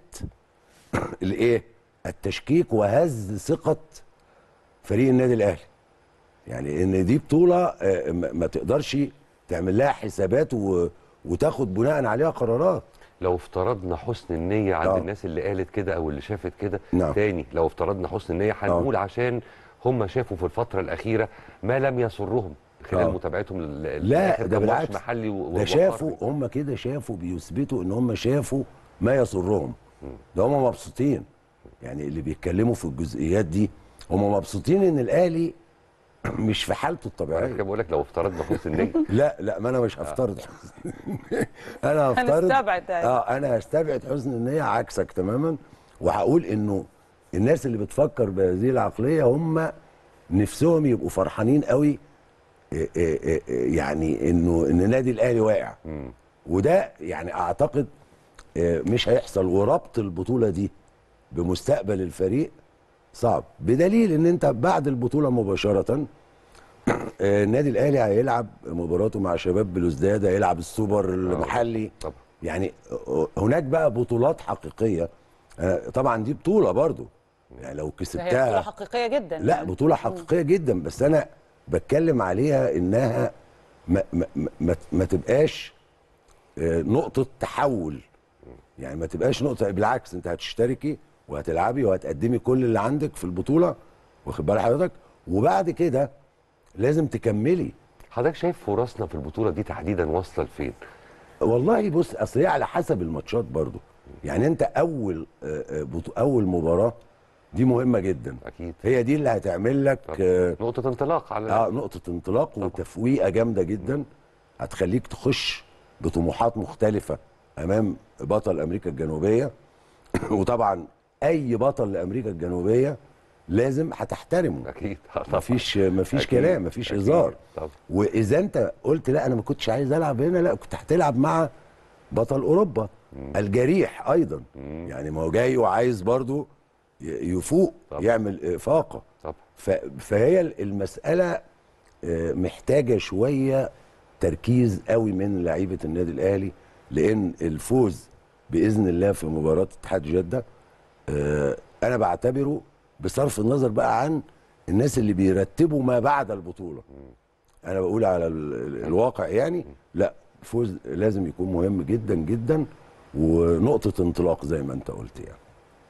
الايه التشكيك وهز ثقه فريق النادي الاهلي يعني ان دي بطوله آه، ما ما تقدرش تعمل لها حسابات و... وتاخد بناء عليها قرارات لو افترضنا حسن النية عند آه. الناس اللي قالت كده او اللي شافت كده نعم. تاني لو افترضنا حسن النية هنقول عشان هم شافوا في الفترة الأخيرة ما لم يسرهم خلال آه. متابعتهم لل- لا لآخر ده كام ماتش بالعكس محلي و- ده وقاري. شافوا هم كده شافوا بيثبتوا ان هم شافوا ما يسرهم ده هم مبسوطين يعني اللي بيتكلموا في الجزئيات دي هم مبسوطين ان الاهلي مش في حالته انا الطبيعيه كده بقول لك لو افترضنا حسن النية لا لا ما انا مش هفترض حسن انا هفترض هنستبعد ده. اه انا هستبعد حسن النيه عكسك تماما وهقول انه الناس اللي بتفكر بهذه العقليه هم نفسهم يبقوا فرحانين قوي إيه إيه إيه إيه يعني انه ان النادي الاهلي واقع وده يعني اعتقد آه، مش هيحصل وربط البطوله دي بمستقبل الفريق صعب بدليل ان انت بعد البطوله مباشره آه، النادي الاهلي هيلعب مباراته مع شباب بلوزداد هيلعب السوبر المحلي طبعا. يعني آه، هناك بقى بطولات حقيقيه آه، طبعا دي بطوله برضو يعني لو هي كسبتها بطوله حقيقيه جدا لا يعني. بطولة حقيقية جدا بس أنا بتكلم عليها إنها ما, ما, ما, ما تبقاش آه، نقطة تحول يعني ما تبقاش نقطة بالعكس أنت هتشتركي وهتلعبي وهتقدمي كل اللي عندك في البطولة واخد بال حضرتك وبعد كده لازم تكملي حضرتك شايف فرصنا في البطولة دي تحديدا واصلة لفين؟ والله بص اصل هي على حسب الماتشات برضو يعني انت اول آه، آه، بطو- اول مباراه دي مهمه جدا أكيد. هي دي اللي هتعمل لك آه، نقطة انطلاق على اه نقطة انطلاق وتفويقة جامدة جدا هتخليك تخش بطموحات مختلفة أمام بطل أمريكا الجنوبية وطبعا أي بطل لأمريكا الجنوبية لازم هتحترمه أكيد آه، طبعا. مفيش مفيش أكيد. كلام مفيش أكيد. هزار طبعا. واذا انت قلت لا انا ما كنتش عايز العب هنا لا كنت هتلعب مع بطل اوروبا الجريح ايضا يعني ما هو جاي وعايز برضو ي- يفوق طبعا. يعمل افاقه طبعا. ف- فهي المساله آه، محتاجه شويه تركيز قوي من لعيبه النادي الاهلي لان الفوز باذن الله في مباراه اتحاد جده آه، انا بعتبره بصرف النظر بقى عن الناس اللي بيرتبوا ما بعد البطوله انا بقول على ال- ال- الواقع يعني لا الفوز لازم يكون مهم جدا جدا ونقطه انطلاق زي ما انت قلت يعني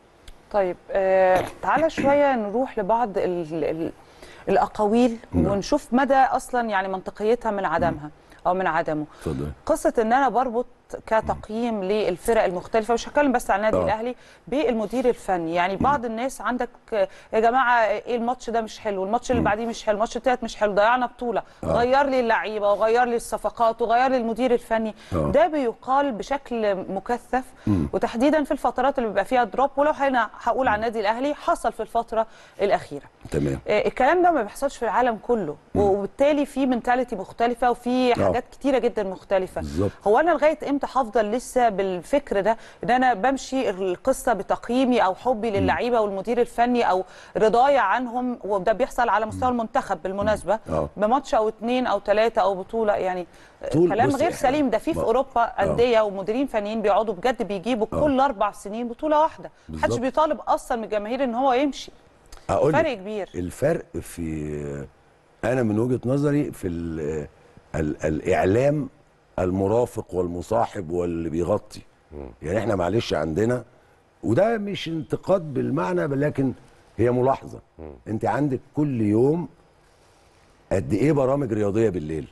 طيب آه تعالى شويه نروح لبعض ال ال الاقاويل نعم. ونشوف مدى اصلا يعني منطقيتها من عدمها او من عدمه اتفضل قصه ان انا بربط كتقييم للفرق المختلفه مش هتكلم بس عن النادي آه. الاهلي بالمدير الفني يعني بعض الناس عندك آه، يا جماعه ايه الماتش ده مش حلو الماتش اللي بعديه مش حلو الماتش التالت مش حلو ضيعنا بطوله غير لي اللعيبه وغير لي الصفقات وغير لي المدير الفني آه. ده بيقال بشكل مكثف وتحديدا في الفترات اللي بيبقى فيها دروب ولو هنا هقول عن النادي الاهلي حصل في الفتره الاخيره تمام آه، الكلام ده ما بيحصلش في العالم كله وبالتالي في منتاليتي مختلفه وفي حاجات كتيره جدا مختلفه بالظبط. هو انا لغايه امتى هفضل لسه بالفكر ده ان انا بمشي القصه بتقييمي او حبي للعيبه والمدير الفني او رضايا عنهم وده بيحصل على مستوى المنتخب بالمناسبه آه. بماتش او اتنين او ثلاثه او بطوله يعني طول- كلام بص غير إحنا- سليم ده في في ما- اوروبا انديه ومديرين فنيين بيقعدوا بجد بيجيبوا كل اربع سنين بطوله واحده محدش بالظبط. بيطالب اصلا من الجماهير ان هو يمشي اقول فرق لك كبير. الفرق في انا من وجهه نظري في ال ال الاعلام المرافق والمصاحب واللي بيغطي يعني احنا معلش عندنا وده مش انتقاد بالمعنى لكن هي ملاحظه انت عندك كل يوم قد ايه برامج رياضيه بالليل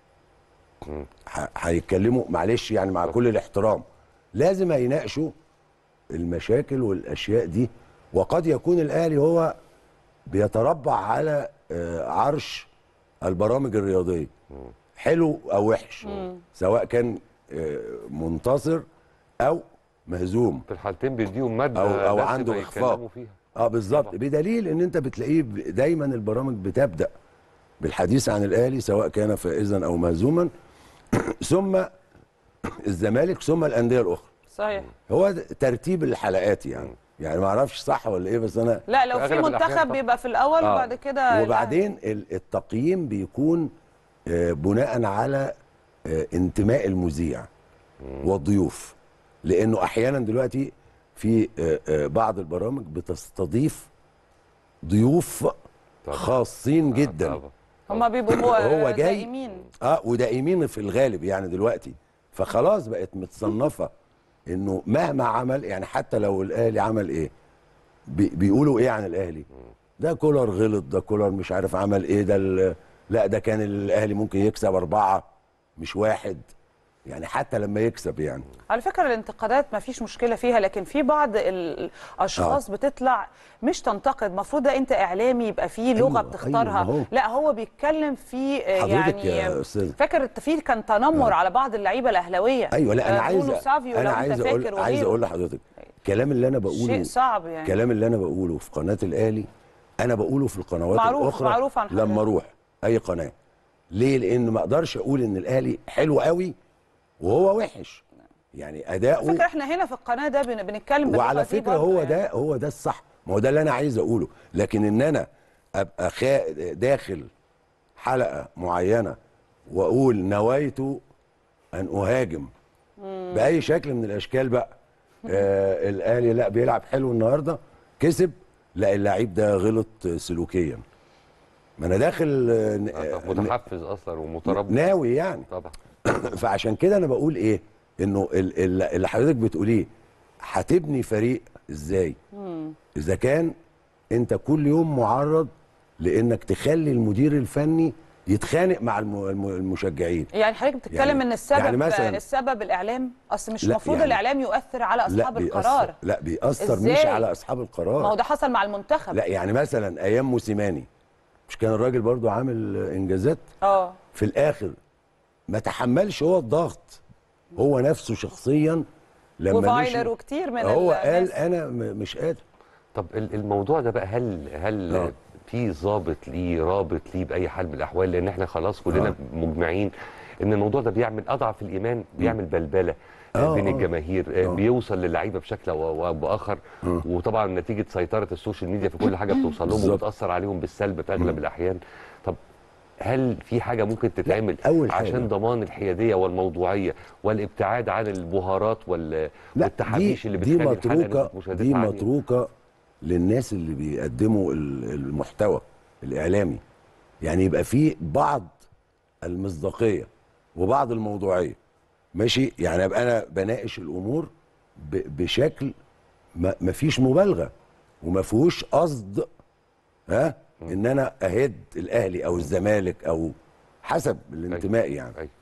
ح- هيتكلموا معلش يعني مع كل الاحترام لازم هيناقشوا المشاكل والاشياء دي وقد يكون الاهلي هو بيتربع على آه، عرش البرامج الرياضيه حلو او وحش سواء كان آه، منتصر او مهزوم في الحالتين بيديهم مادة او او دسمة عنده يتكلموا اخفاق فيها اه بالظبط طبعا. بدليل ان انت بتلاقيه ب- دايما البرامج بتبدا بالحديث عن الاهلي سواء كان فائزا او مهزوما ثم الزمالك ثم الانديه الاخرى صحيح هو ده ترتيب الحلقات يعني يعني ما اعرفش صح ولا ايه بس انا لا لو في في أغلب الأحيان منتخب طبعاً. بيبقى في الاول آه. وبعد كده وبعدين ال- التقييم بيكون آه، بناء على آه، انتماء المذيع والضيوف لانه احيانا دلوقتي في آه، آه، بعض البرامج بتستضيف ضيوف طبعاً. خاصين جدا طبعاً. هم بيبقوا هو, هو جاي دائمين اه ودائمين في الغالب يعني دلوقتي فخلاص بقت متصنفه انه مهما عمل يعني حتى لو الاهلي عمل ايه بي بيقولوا ايه عن الاهلي ده كولر غلط ده كولر مش عارف عمل ايه ده ال- لا ده كان الاهلي ممكن يكسب اربعه مش واحد يعني حتى لما يكسب يعني على فكره الانتقادات ما فيش مشكله فيها لكن في بعض الاشخاص بتطلع مش تنتقد المفروض ده انت اعلامي يبقى فيه لغه أيوة، بتختارها أيوة، ما هو. لا هو بيتكلم في آه، حضرتك يعني يا أستاذ. فاكر في كان تنمر على بعض اللعيبه الاهلاويه ايوه لا انا آه، عايز برونو سافيو لو انا انت عايز فاكر اقول عايز وغيره. اقول لحضرتك الكلام اللي انا بقوله شيء صعب يعني الكلام اللي انا بقوله في قناه الاهلي انا بقوله في القنوات معروف- الاخرى معروف عن حضرتك. لما اروح اي قناه ليه لان ما اقدرش اقول ان الاهلي حلو قوي وهو وحش يعني اداؤه فكرة احنا هنا في القناه ده بن- بنتكلم باللغة وعلى دي فكره برضه هو يعني. ده هو ده الصح ما هو ده اللي انا عايز اقوله لكن ان انا ابقى خا... داخل حلقه معينه واقول نويت ان اهاجم باي شكل من الاشكال بقى آه الاهلي لا بيلعب حلو النهارده كسب لا اللعيب ده غلط سلوكيا ما انا داخل آه، ن- آه، آه، متحفز اصلا ومتربص ناوي يعني طبعا فعشان كده انا بقول ايه انه ال- ال- اللي حضرتك بتقوليه هتبني فريق ازاي اذا كان انت كل يوم معرض لانك تخلي المدير الفني يتخانق مع الم- الم- المشجعين يعني حضرتك بتتكلم يعني- ان السبب يعني مثلاً- السبب الاعلام اصل مش لا، المفروض يعني- الاعلام يؤثر على اصحاب بيأثر القرار لا بيأثر مش إزاي؟ على اصحاب القرار ما هو ده حصل مع المنتخب لا يعني مثلا ايام موسيماني مش كان الراجل برضو عامل انجازات اه في الاخر ما تحملش هو الضغط هو نفسه شخصيا لما وفايلر مشي وكتير من هو قال الناس. انا م- مش قادر طب ال- الموضوع ده بقى هل هل آه. في ضابط ليه رابط ليه باي حال من الاحوال لان احنا خلاص كلنا آه. مجمعين ان الموضوع ده بيعمل اضعف الايمان بيعمل بلبله آه، بين آه. الجماهير آه، آه. بيوصل للعيبه بشكل او أو باخر آه. وطبعا نتيجه سيطره السوشيال ميديا في كل حاجه بتوصل لهم بالظبط. وبتاثر عليهم بالسلب في اغلب الاحيان طب هل في حاجه ممكن تتعمل أول حاجة. عشان ضمان الحياديه والموضوعيه والابتعاد عن البهارات وال... لا والتحابيش دي اللي دي بتخلي الحلقه متروكه نسبة مشاهدتها دي عالية؟ متروكه للناس اللي بيقدموا ال- المحتوى الاعلامي يعني يبقى في بعض المصداقيه وبعض الموضوعيه ماشي يعني ابقى انا بناقش الامور ب- بشكل ما ما فيش مبالغه وما فيهوش قصد ها ان انا اهد الاهلي او الزمالك او حسب الانتماء يعني أيوة.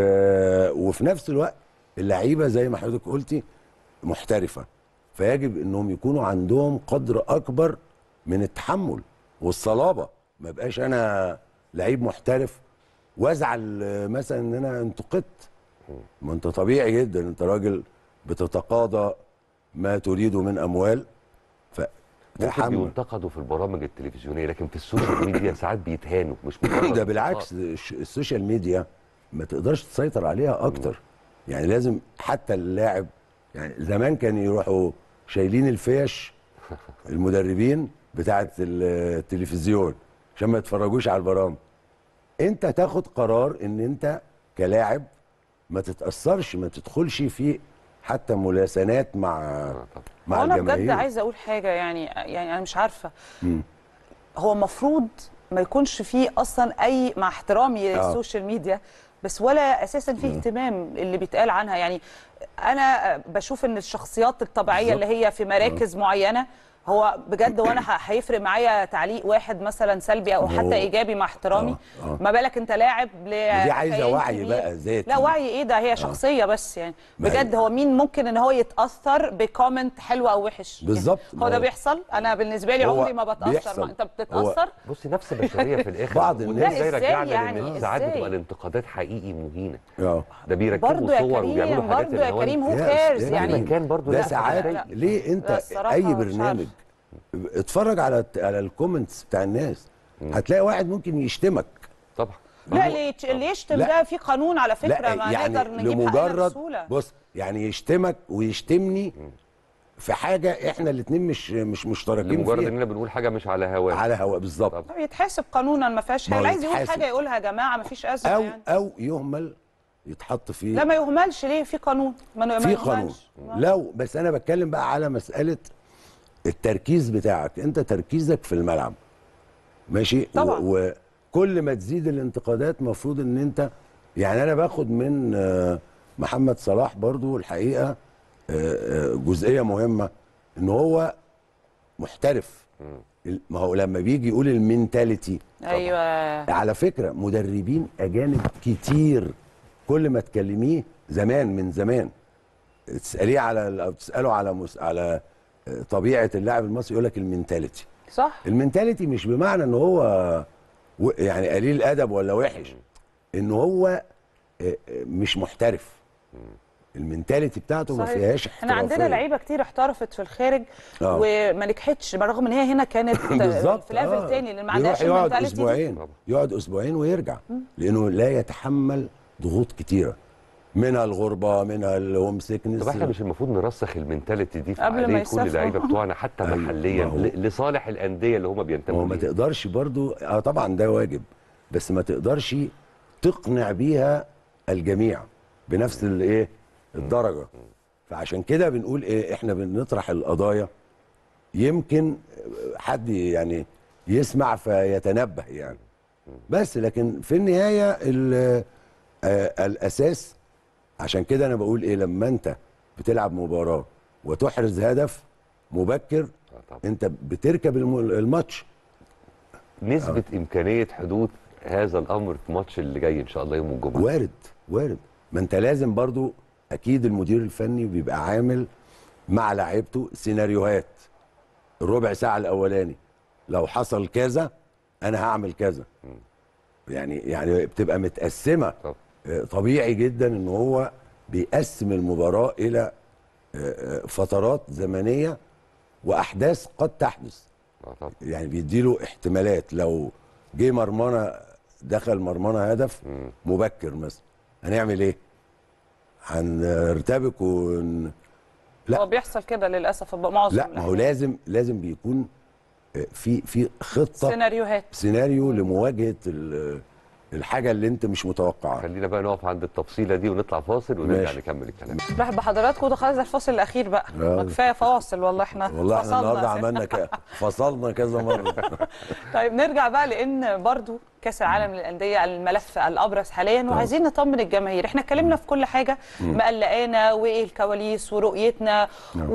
آه وفي نفس الوقت اللعيبه زي ما حضرتك قلتي محترفه فيجب انهم يكونوا عندهم قدر اكبر من التحمل والصلابه ما بقاش انا لعيب محترف وازعل آه، مثلا ان انا انتقدت ما انت طبيعي جدا انت راجل بتتقاضى ما تريده من اموال ممكن فتحمل بينتقدوا في البرامج التلفزيونيه لكن في السوشيال ميديا ساعات بيتهانوا مش مجرد ده بالعكس الش- السوشيال ميديا ما تقدرش تسيطر عليها اكتر يعني لازم حتى اللاعب يعني زمان كان يروحوا شايلين الفيش المدربين بتاعه التلفزيون عشان ما يتفرجوش على البرامج انت تاخد قرار ان انت كلاعب ما تتاثرش ما تدخلش في حتى ملاسنات مع آه، طبعا. مع وانا بجد الجماهير عايزه اقول حاجه يعني يعني انا مش عارفه مم. هو المفروض ما يكونش فيه اصلا اي مع احترامي آه. للسوشيال ميديا بس ولا اساسا في اهتمام اللي بيتقال عنها يعني انا بشوف ان الشخصيات الطبيعيه بالظبط. اللي هي في مراكز معينه هو بجد وانا ه- هيفرق معايا تعليق واحد مثلا سلبي او ما هو- حتى ايجابي مع احترامي آه، آه. ما بالك انت لاعب ل دي عايزه كيان وعي كبير. بقى ذاتي لا وعي ايه ده هي شخصيه بس يعني ما هي- بجد هو مين ممكن ان هو يتاثر بكومنت حلو او وحش يعني بالظبط. هو ما ده هو- بيحصل انا بالنسبه لي هو عمري ما بتاثر بيحصل. ما انت بتتاثر بصي نفس البشريه في الاخر بعض وده الناس- ازاي لا، رجعنا إزاي يعني؟ لان ساعات إزاي؟ بتبقى الانتقادات حقيقي مهينه اه ده بيركبوا برضه يا صور وبيعملوا كريم حاجات برضه يا اللي هو كريم هو يا كيرز أستاذ يعني يعني كان برضه ده لا، ساعات لا، لا. ليه انت لا، الصراحة اي مش برنامج اتفرج على على الكومنتس بتاع الناس هتلاقي واحد ممكن يشتمك طبعا لا اللي يتش- اللي يشتم لا. ده في قانون على فكره لا ما يعني نقدر نجيب حقنا لمجرد بسهوله بص يعني يشتمك ويشتمني في حاجه احنا الاثنين مش مش مشتركين لمجرد فيها اننا بنقول حاجه مش على هواه على هواء بالظبط طب. يتحاسب قانونا ما فيهاش ما حاجه هو اللي عايز يقول يتحاسب. حاجه يقولها يا جماعه ما فيش ازمه او يعني او يهمل يتحط فيه لا ما يهملش ليه في قانون ما ما في يهملش. قانون لو بس انا بتكلم بقى على مساله التركيز بتاعك انت تركيزك في الملعب ماشي طبعا. و- وكل ما تزيد الانتقادات مفروض ان انت يعني انا باخد من آه، محمد صلاح برضو الحقيقه آه، آه، جزئيه مهمه ان هو محترف ال- ما هو لما بيجي يقول المينتاليتي ايوه على فكره مدربين اجانب كتير كل ما تكلميه زمان من زمان تساليه على او تساله على مس... على آه، طبيعه اللاعب المصري يقول لك المينتاليتي صح المينتاليتي مش بمعنى ان هو و... يعني قليل الادب ولا وحش ان هو آه، آه، مش محترف المينتاليتي بتاعته ما صحيح. فيهاش احنا عندنا احترافية. لعيبه كتير احترفت في الخارج آه. وما نجحتش برغم ان هي هنا كانت بالظبط في ليفل آه. تاني لان ما بيروح عندهاش يقعد المنتاليتي دي. اسبوعين طبعا. يقعد اسبوعين ويرجع لانه لا يتحمل ضغوط كتيره منها الغربه منها الهوم سيكنس طب احنا مش المفروض نرسخ المنتاليتي دي في قبل ما عقليه كل يسافروا. اللعيبه بتوعنا حتى أيوة، محليا ما هو- ل- لصالح الانديه اللي هم ما هو بينتموا ما ليها تقدرش برضو اه طبعا ده واجب بس ما تقدرش تقنع بيها الجميع بنفس الايه الدرجه فعشان كده بنقول ايه احنا بنطرح القضايا يمكن حد يعني يسمع فيتنبه يعني بس لكن في النهايه ال- آه، الاساس عشان كده انا بقول ايه لما انت بتلعب مباراه وتحرز هدف مبكر آه طبعا. انت بتركب الم- الماتش نسبه امكانيه حدوث هذا الامر في الماتش اللي جاي ان شاء الله يوم الجمعه وارد وارد ما انت لازم برضو اكيد المدير الفني بيبقى عامل مع لعيبته سيناريوهات الربع ساعه الاولاني لو حصل كذا انا هعمل كذا يعني يعني بتبقى متقسمه طب. آه، طبيعي جدا ان هو بيقسم المباراه الى آه، آه، فترات زمنيه واحداث قد تحدث آه طبعا. يعني بيديله احتمالات لو جه مرمانه دخل مرمانه هدف مبكر مثلا هنعمل ايه؟ هنرتبك ون... لا. هو بيحصل كده للاسف معظم لا ما هو الأحيان. لازم لازم بيكون آه، في في خطه سيناريوهات سيناريو لمواجهه ال- الحاجه اللي انت مش متوقعها خلينا بقى نقف عند التفصيله دي ونطلع فاصل ونرجع ماشي. نكمل الكلام مرحبا بحضراتكم ده خلاص ده الفصل الاخير بقى آه. ما كفايه فواصل والله احنا والله احنا فصلنا النهارده أساساً. عملنا ك... فصلنا كذا مره طيب نرجع بقى لان برضو كاس العالم للانديه الملف الابرز حاليا وعايزين نطمن الجماهير احنا اتكلمنا في كل حاجه مقلقانا وايه الكواليس ورؤيتنا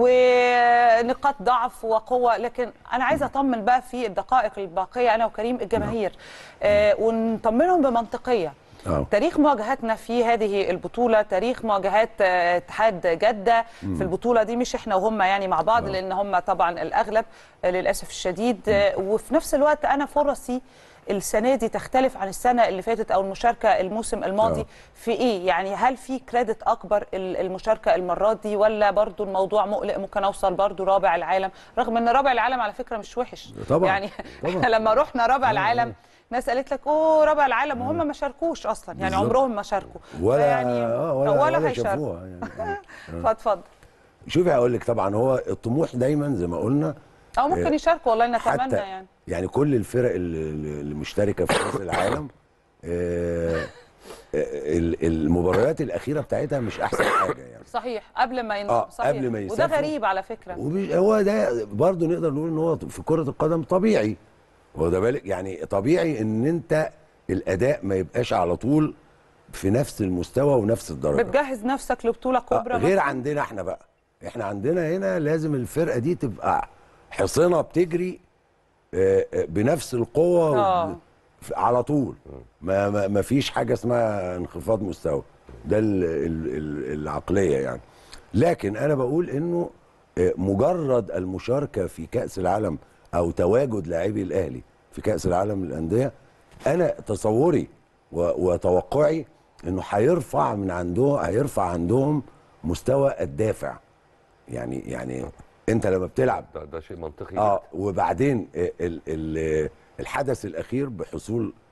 ونقاط ضعف وقوه لكن انا عايزه اطمن بقى في الدقائق الباقيه انا وكريم الجماهير آه ونطمنهم بمنطقيه آه. تاريخ مواجهاتنا في هذه البطولة تاريخ مواجهات آه، اتحاد جدة في البطولة دي مش احنا وهم يعني مع بعض لأن هم طبعا الأغلب آه، للأسف الشديد آه، وفي نفس الوقت أنا فرصي السنة دي تختلف عن السنة اللي فاتت أو المشاركة الموسم الماضي آه. في إيه يعني هل في كريدت أكبر ال- المشاركة المرات دي ولا برضو الموضوع مقلق ممكن أوصل برضو رابع العالم رغم أن رابع العالم على فكرة مش وحش طبعاً. يعني طبعاً. احنا لما رحنا رابع العالم ناس قالت لك اوه رابع العالم وهم ما شاركوش اصلا يعني بالظبط. عمرهم ما شاركوا ولا فيعني اه ولا ولا, ولا هيشاركوا شافوها يعني فاتفضل شوفي هقول لك طبعا هو الطموح دايما زي ما قلنا او ممكن آه، يشاركوا والله نتمنى حتى يعني يعني كل الفرق اللي اللي مشتركه في كاس العالم آه، آه، ال- المباريات الاخيره بتاعتها مش احسن حاجه يعني صحيح قبل ما ينزل آه، صحيح قبل ما وده يسافروا. غريب على فكره وبي- هو ده برضه نقدر نقول ان هو في كره القدم طبيعي هو ده بالك يعني طبيعي ان انت الاداء ما يبقاش على طول في نفس المستوى ونفس الدرجه بتجهز نفسك لبطوله آه، كبرى غير مثلاً؟ عندنا احنا بقى احنا عندنا هنا لازم الفرقه دي تبقى حصينه بتجري آه، آه، بنفس القوه آه. وب- ف- على طول ما, ما, ما فيش حاجه اسمها انخفاض مستوى ده ال ال ال العقليه يعني لكن انا بقول انه آه، مجرد المشاركه في كاس العالم او تواجد لاعبي الاهلي في كاس العالم للانديه انا تصوري و- وتوقعي انه هيرفع من عندهم هيرفع عندهم مستوى الدافع يعني يعني انت لما بتلعب ده, ده شيء منطقي اه جدا. وبعدين ال ال الحدث الاخير بحصول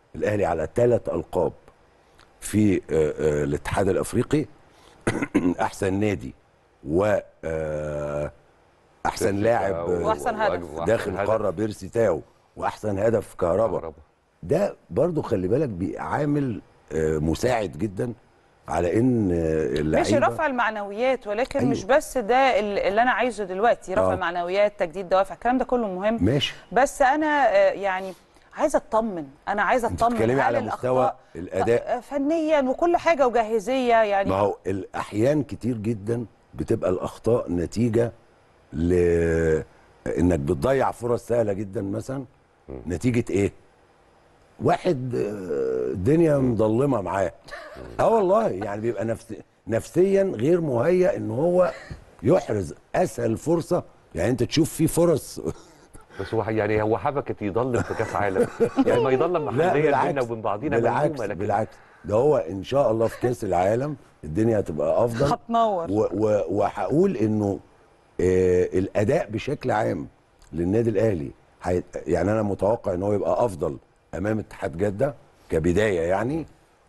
الاهلي على ثلاث القاب في آه، آه، الاتحاد الافريقي احسن نادي و آه، احسن لاعب آه، وأحسن هدف. داخل القاره بيرسي تاو واحسن هدف كهربا ده برضو خلي بالك عامل مساعد جدا على ان آه، ماشي اللعيبه رفع المعنويات ولكن أيوة. مش بس ده ال- اللي انا عايزه دلوقتي رفع آه. المعنويات تجديد دوافع الكلام ده كله مهم ماشي بس انا آه، يعني عايزه اطمن انا عايزه انت اطمن بتتكلمي هل على الأخطاء- مستوى الاداء آه، فنيا وكل حاجه وجاهزيه يعني ما هو الاحيان كتير جدا بتبقى الاخطاء نتيجه ل انك بتضيع فرص سهله جدا مثلا نتيجه ايه واحد آه، الدنيا مظلمه معاه اه والله يعني بيبقى نفس نفسيا غير مهيأ ان هو يحرز اسهل فرصه يعني انت تشوف في فرص بس هو يعني هو حبكت يضلم في كاس عالم يعني ما يضلم لا محليا بيننا بالعكس وبين بعضينا بالعكس ملمومة، لكن بالعكس ده هو ان شاء الله في كاس العالم الدنيا هتبقى افضل هتنور و- و- وهقول انه آه الاداء بشكل عام للنادي الاهلي هي- يعني انا متوقع ان هو يبقى افضل امام اتحاد جده كبدايه يعني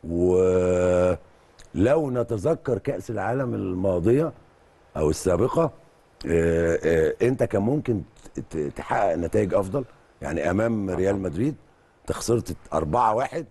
ولو نتذكر كاس العالم الماضيه او السابقه آه آه انت كان ممكن ت- ت- تحقق نتائج افضل يعني امام ريال مدريد انت خسرت 4 1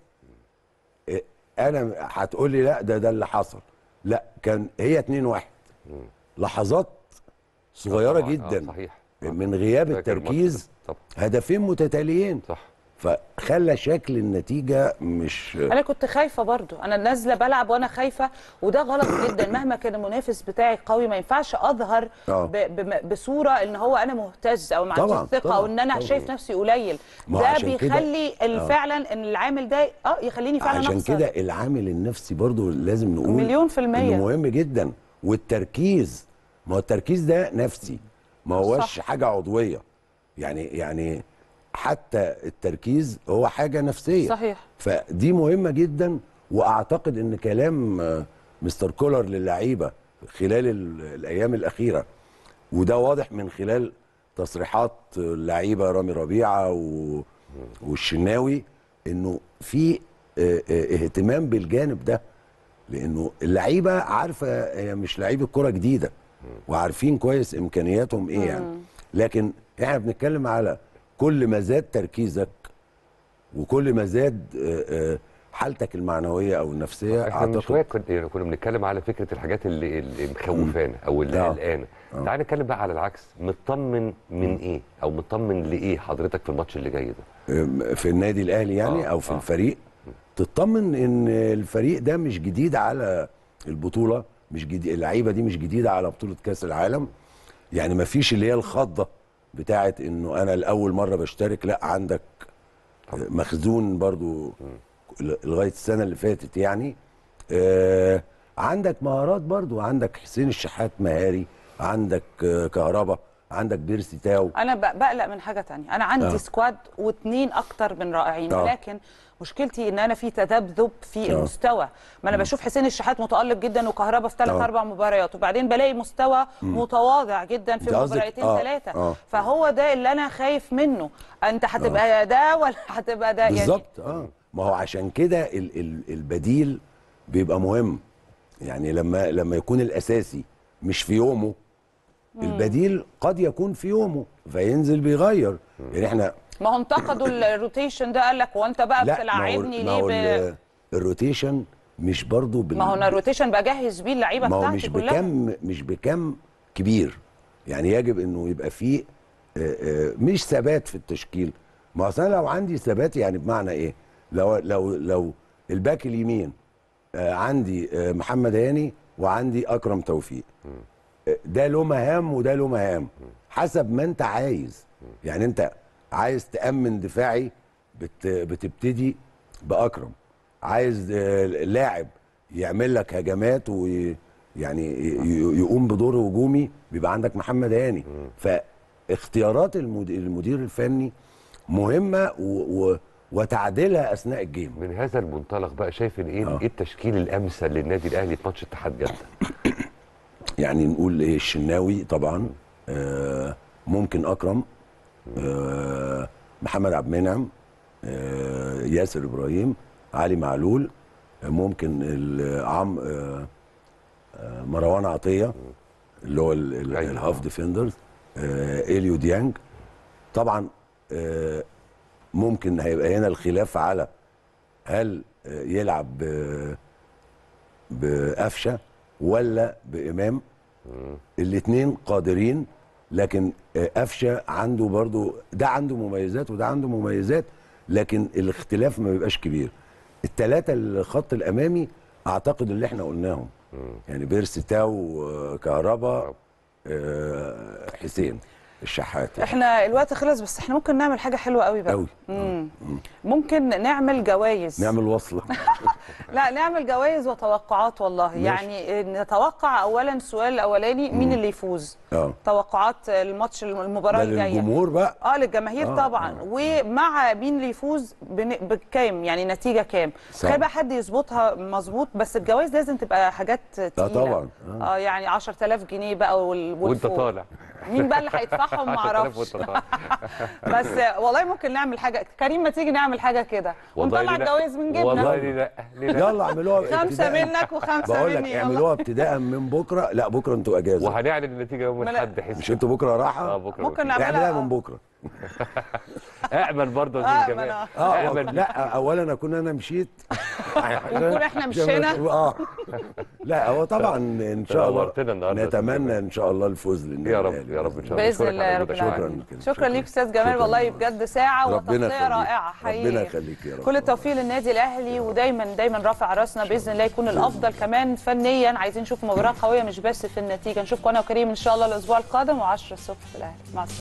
انا هتقول لي لا ده ده اللي حصل لا كان هي 2 1 لحظات صغيره طبعاً، آه، جدا صحيح من غياب فاكر الماتش التركيز ده. طبعا هدفين متتاليين صح فخلى شكل النتيجه مش انا كنت خايفه برضو انا نازله بلعب وانا خايفه وده غلط جدا مهما كان المنافس بتاعي قوي ما ينفعش اظهر آه. ب- بم- بصوره ان هو انا مهتز او ما طبعاً، عنديش ثقه طبعاً، او ان انا طبعاً. شايف نفسي قليل ما هو ده عشان كده- بيخلي ال- آه. فعلا ان العامل ده اه يخليني فعلا عشان أخسر. كده العامل النفسي برضو لازم نقول مليون في المية. انه مهم جدا والتركيز ما هو التركيز ده نفسي ما هوش صح. حاجه عضويه يعني يعني حتى التركيز هو حاجه نفسيه صحيح فدي مهمه جدا واعتقد ان كلام آه، مستر كولر للعيبه خلال ال- الايام الاخيره وده واضح من خلال تصريحات اللعيبه رامي ربيعه و... والشناوي انه في آه، آه، اهتمام بالجانب ده لانه اللعيبه عارفه هي مش لعيبه كره جديده وعارفين كويس امكانياتهم ايه يعني لكن احنا بنتكلم على كل ما زاد تركيزك وكل ما زاد آه، آه، حالتك المعنويه او النفسيه احنا من شويه اعتقد كنا كنا بنتكلم على فكره الحاجات اللي, اللي مخوفانا او اللي آه. قلقانه آه. تعال نتكلم بقى على العكس مطمن من ايه او مطمن لايه حضرتك في الماتش اللي جاي ده آه، في النادي الاهلي يعني آه، او في آه. الفريق تطمن ان الفريق ده مش جديد على البطوله مش جديد اللعيبه دي مش جديده على بطوله كاس العالم يعني ما فيش اللي هي الخضه بتاعت انه انا لاول مره بشترك لا عندك مخزون برضو لغايه السنه اللي فاتت يعني آه عندك مهارات برضو عندك حسين الشحات مهاري عندك آه كهربا عندك بيرسي تاو انا ب- بقلق من حاجه تانية انا عندي آه. سكواد واثنين اكتر من رائعين آه. ولكن مشكلتي ان انا في تذبذب في آه. المستوى ما انا بشوف حسين الشحات متالق جدا وكهربا في ثلاث آه. اربع مباريات وبعدين بلاقي مستوى متواضع جدا في أنت قصدك- مباراتين آه، ثلاثه آه. فهو ده اللي انا خايف منه انت هتبقى ده ولا هتبقى ده يعني بالظبط اه ما هو عشان كده ال ال البديل بيبقى مهم يعني لما لما يكون الاساسي مش في يومه البديل قد يكون في يومه فينزل بيغير يعني احنا ما هو انتقدوا الروتيشن ده قال لك وانت بقى لا ما هو, بتلعبني ما هو ليه ب... ال- الروتيشن مش برضو بال ما هو انا الروتيشن بجهز بيه اللعيبه ما هو بتاعتي مش كلها بكم مش بكم كبير يعني يجب انه يبقى فيه آه، آه، مش ثبات في التشكيل ما اصل أنا لو عندي ثبات يعني بمعنى ايه لو لو لو الباك اليمين آه، عندي آه، محمد هاني وعندي اكرم توفيق آه، ده له مهام وده له مهام حسب ما انت عايز يعني انت عايز تامن دفاعي بت بتبتدي باكرم عايز آه، لاعب يعمل لك هجمات ويعني يقوم بدور هجومي بيبقى عندك محمد هاني فاختيارات المد- المدير الفني مهمه و و وتعديلها اثناء الجيم من هذا المنطلق بقى شايف ان ايه آه. ايه التشكيل الامثل للنادي الاهلي في ماتش اتحاد جده يعني نقول ايه الشناوي طبعا آه ممكن اكرم آه محمد عبد المنعم آه، ياسر ابراهيم علي معلول آه، ممكن ال- عم آه، آه، مروان عطيه اللي هو ال- ال- أيوة. الهاف ديفندرز آه، اليو ديانج طبعا آه، ممكن هيبقى هنا الخلاف على هل آه، يلعب ب- بقفشه ولا بامام الاثنين قادرين لكن آه، قفشه عنده برضو ده عنده مميزات وده عنده مميزات لكن الاختلاف ما بيبقاش كبير الثلاثه الخط الامامي اعتقد اللي احنا قلناهم يعني بيرسي تاو آه، كهربا آه، حسين الشحات يعني. احنا الوقت خلص بس احنا ممكن نعمل حاجه حلوه قوي بقى قوي مم. ممكن نعمل جوائز نعمل وصله لا نعمل جوائز وتوقعات والله ماشي. يعني نتوقع اولا السؤال الاولاني مين اللي يفوز اه توقعات الماتش المباراه ده الجايه للجمهور بقى اه للجماهير آه، طبعا آه. ومع مين اللي يفوز بن- بكام يعني نتيجه كام صح. تخيل بقى حد يظبطها مظبوط بس الجوائز لازم تبقى حاجات تقيله طبعا، آه. اه يعني 10000 جنيه بقى وال... وانت والفوق. طالع مين بقى اللي هيدفعهم ما 10,000 اعرفش وانت طالع بس والله ممكن نعمل حاجه كريم ما تيجي نعمل حاجه كده والله ونطلع ليه لا؟ الجوائز من والله جيبنا ليه لا ليه لا يلا اعملوها خمسه ابتداء. منك وخمسه بقول لك مني يلا اعملوها ابتداء من بكره لا بكره انتوا اجازه وهنعلن النتيجه يوم ما لا- الاحد حس مش انتوا بكره اه راحه بكره ممكن نعمل نعملها اعملها من بكره اعمل برضه يا آه، زين ما جمال أنا- اه اعمل لا اولا اكون انا مشيت ونكون إحنا مشينا. اه لا هو طبعا ان شاء الله نورتنا النهارده يا أستاذ نتمنى جمال. ان شاء الله الفوز للنادي يا رب الأهلي يا رب ان شاء الله باذن نشكرك الله على يا رب وجودك معانا. العالمين شكراً. شكرا ليك استاذ جمال شكراً. والله بجد ساعه ربنا وتغطيه يخليك. رائعه حقيقي ربنا يخليك يا رب كل التوفيق للنادي الاهلي ودايما دايما رافع راسنا باذن الله يكون الافضل كمان فنيا عايزين نشوف مباراه قويه مش بس في النتيجه نشوفكم انا وكريم ان شاء الله الاسبوع القادم و10 الصبح في الاهلي مع السلامه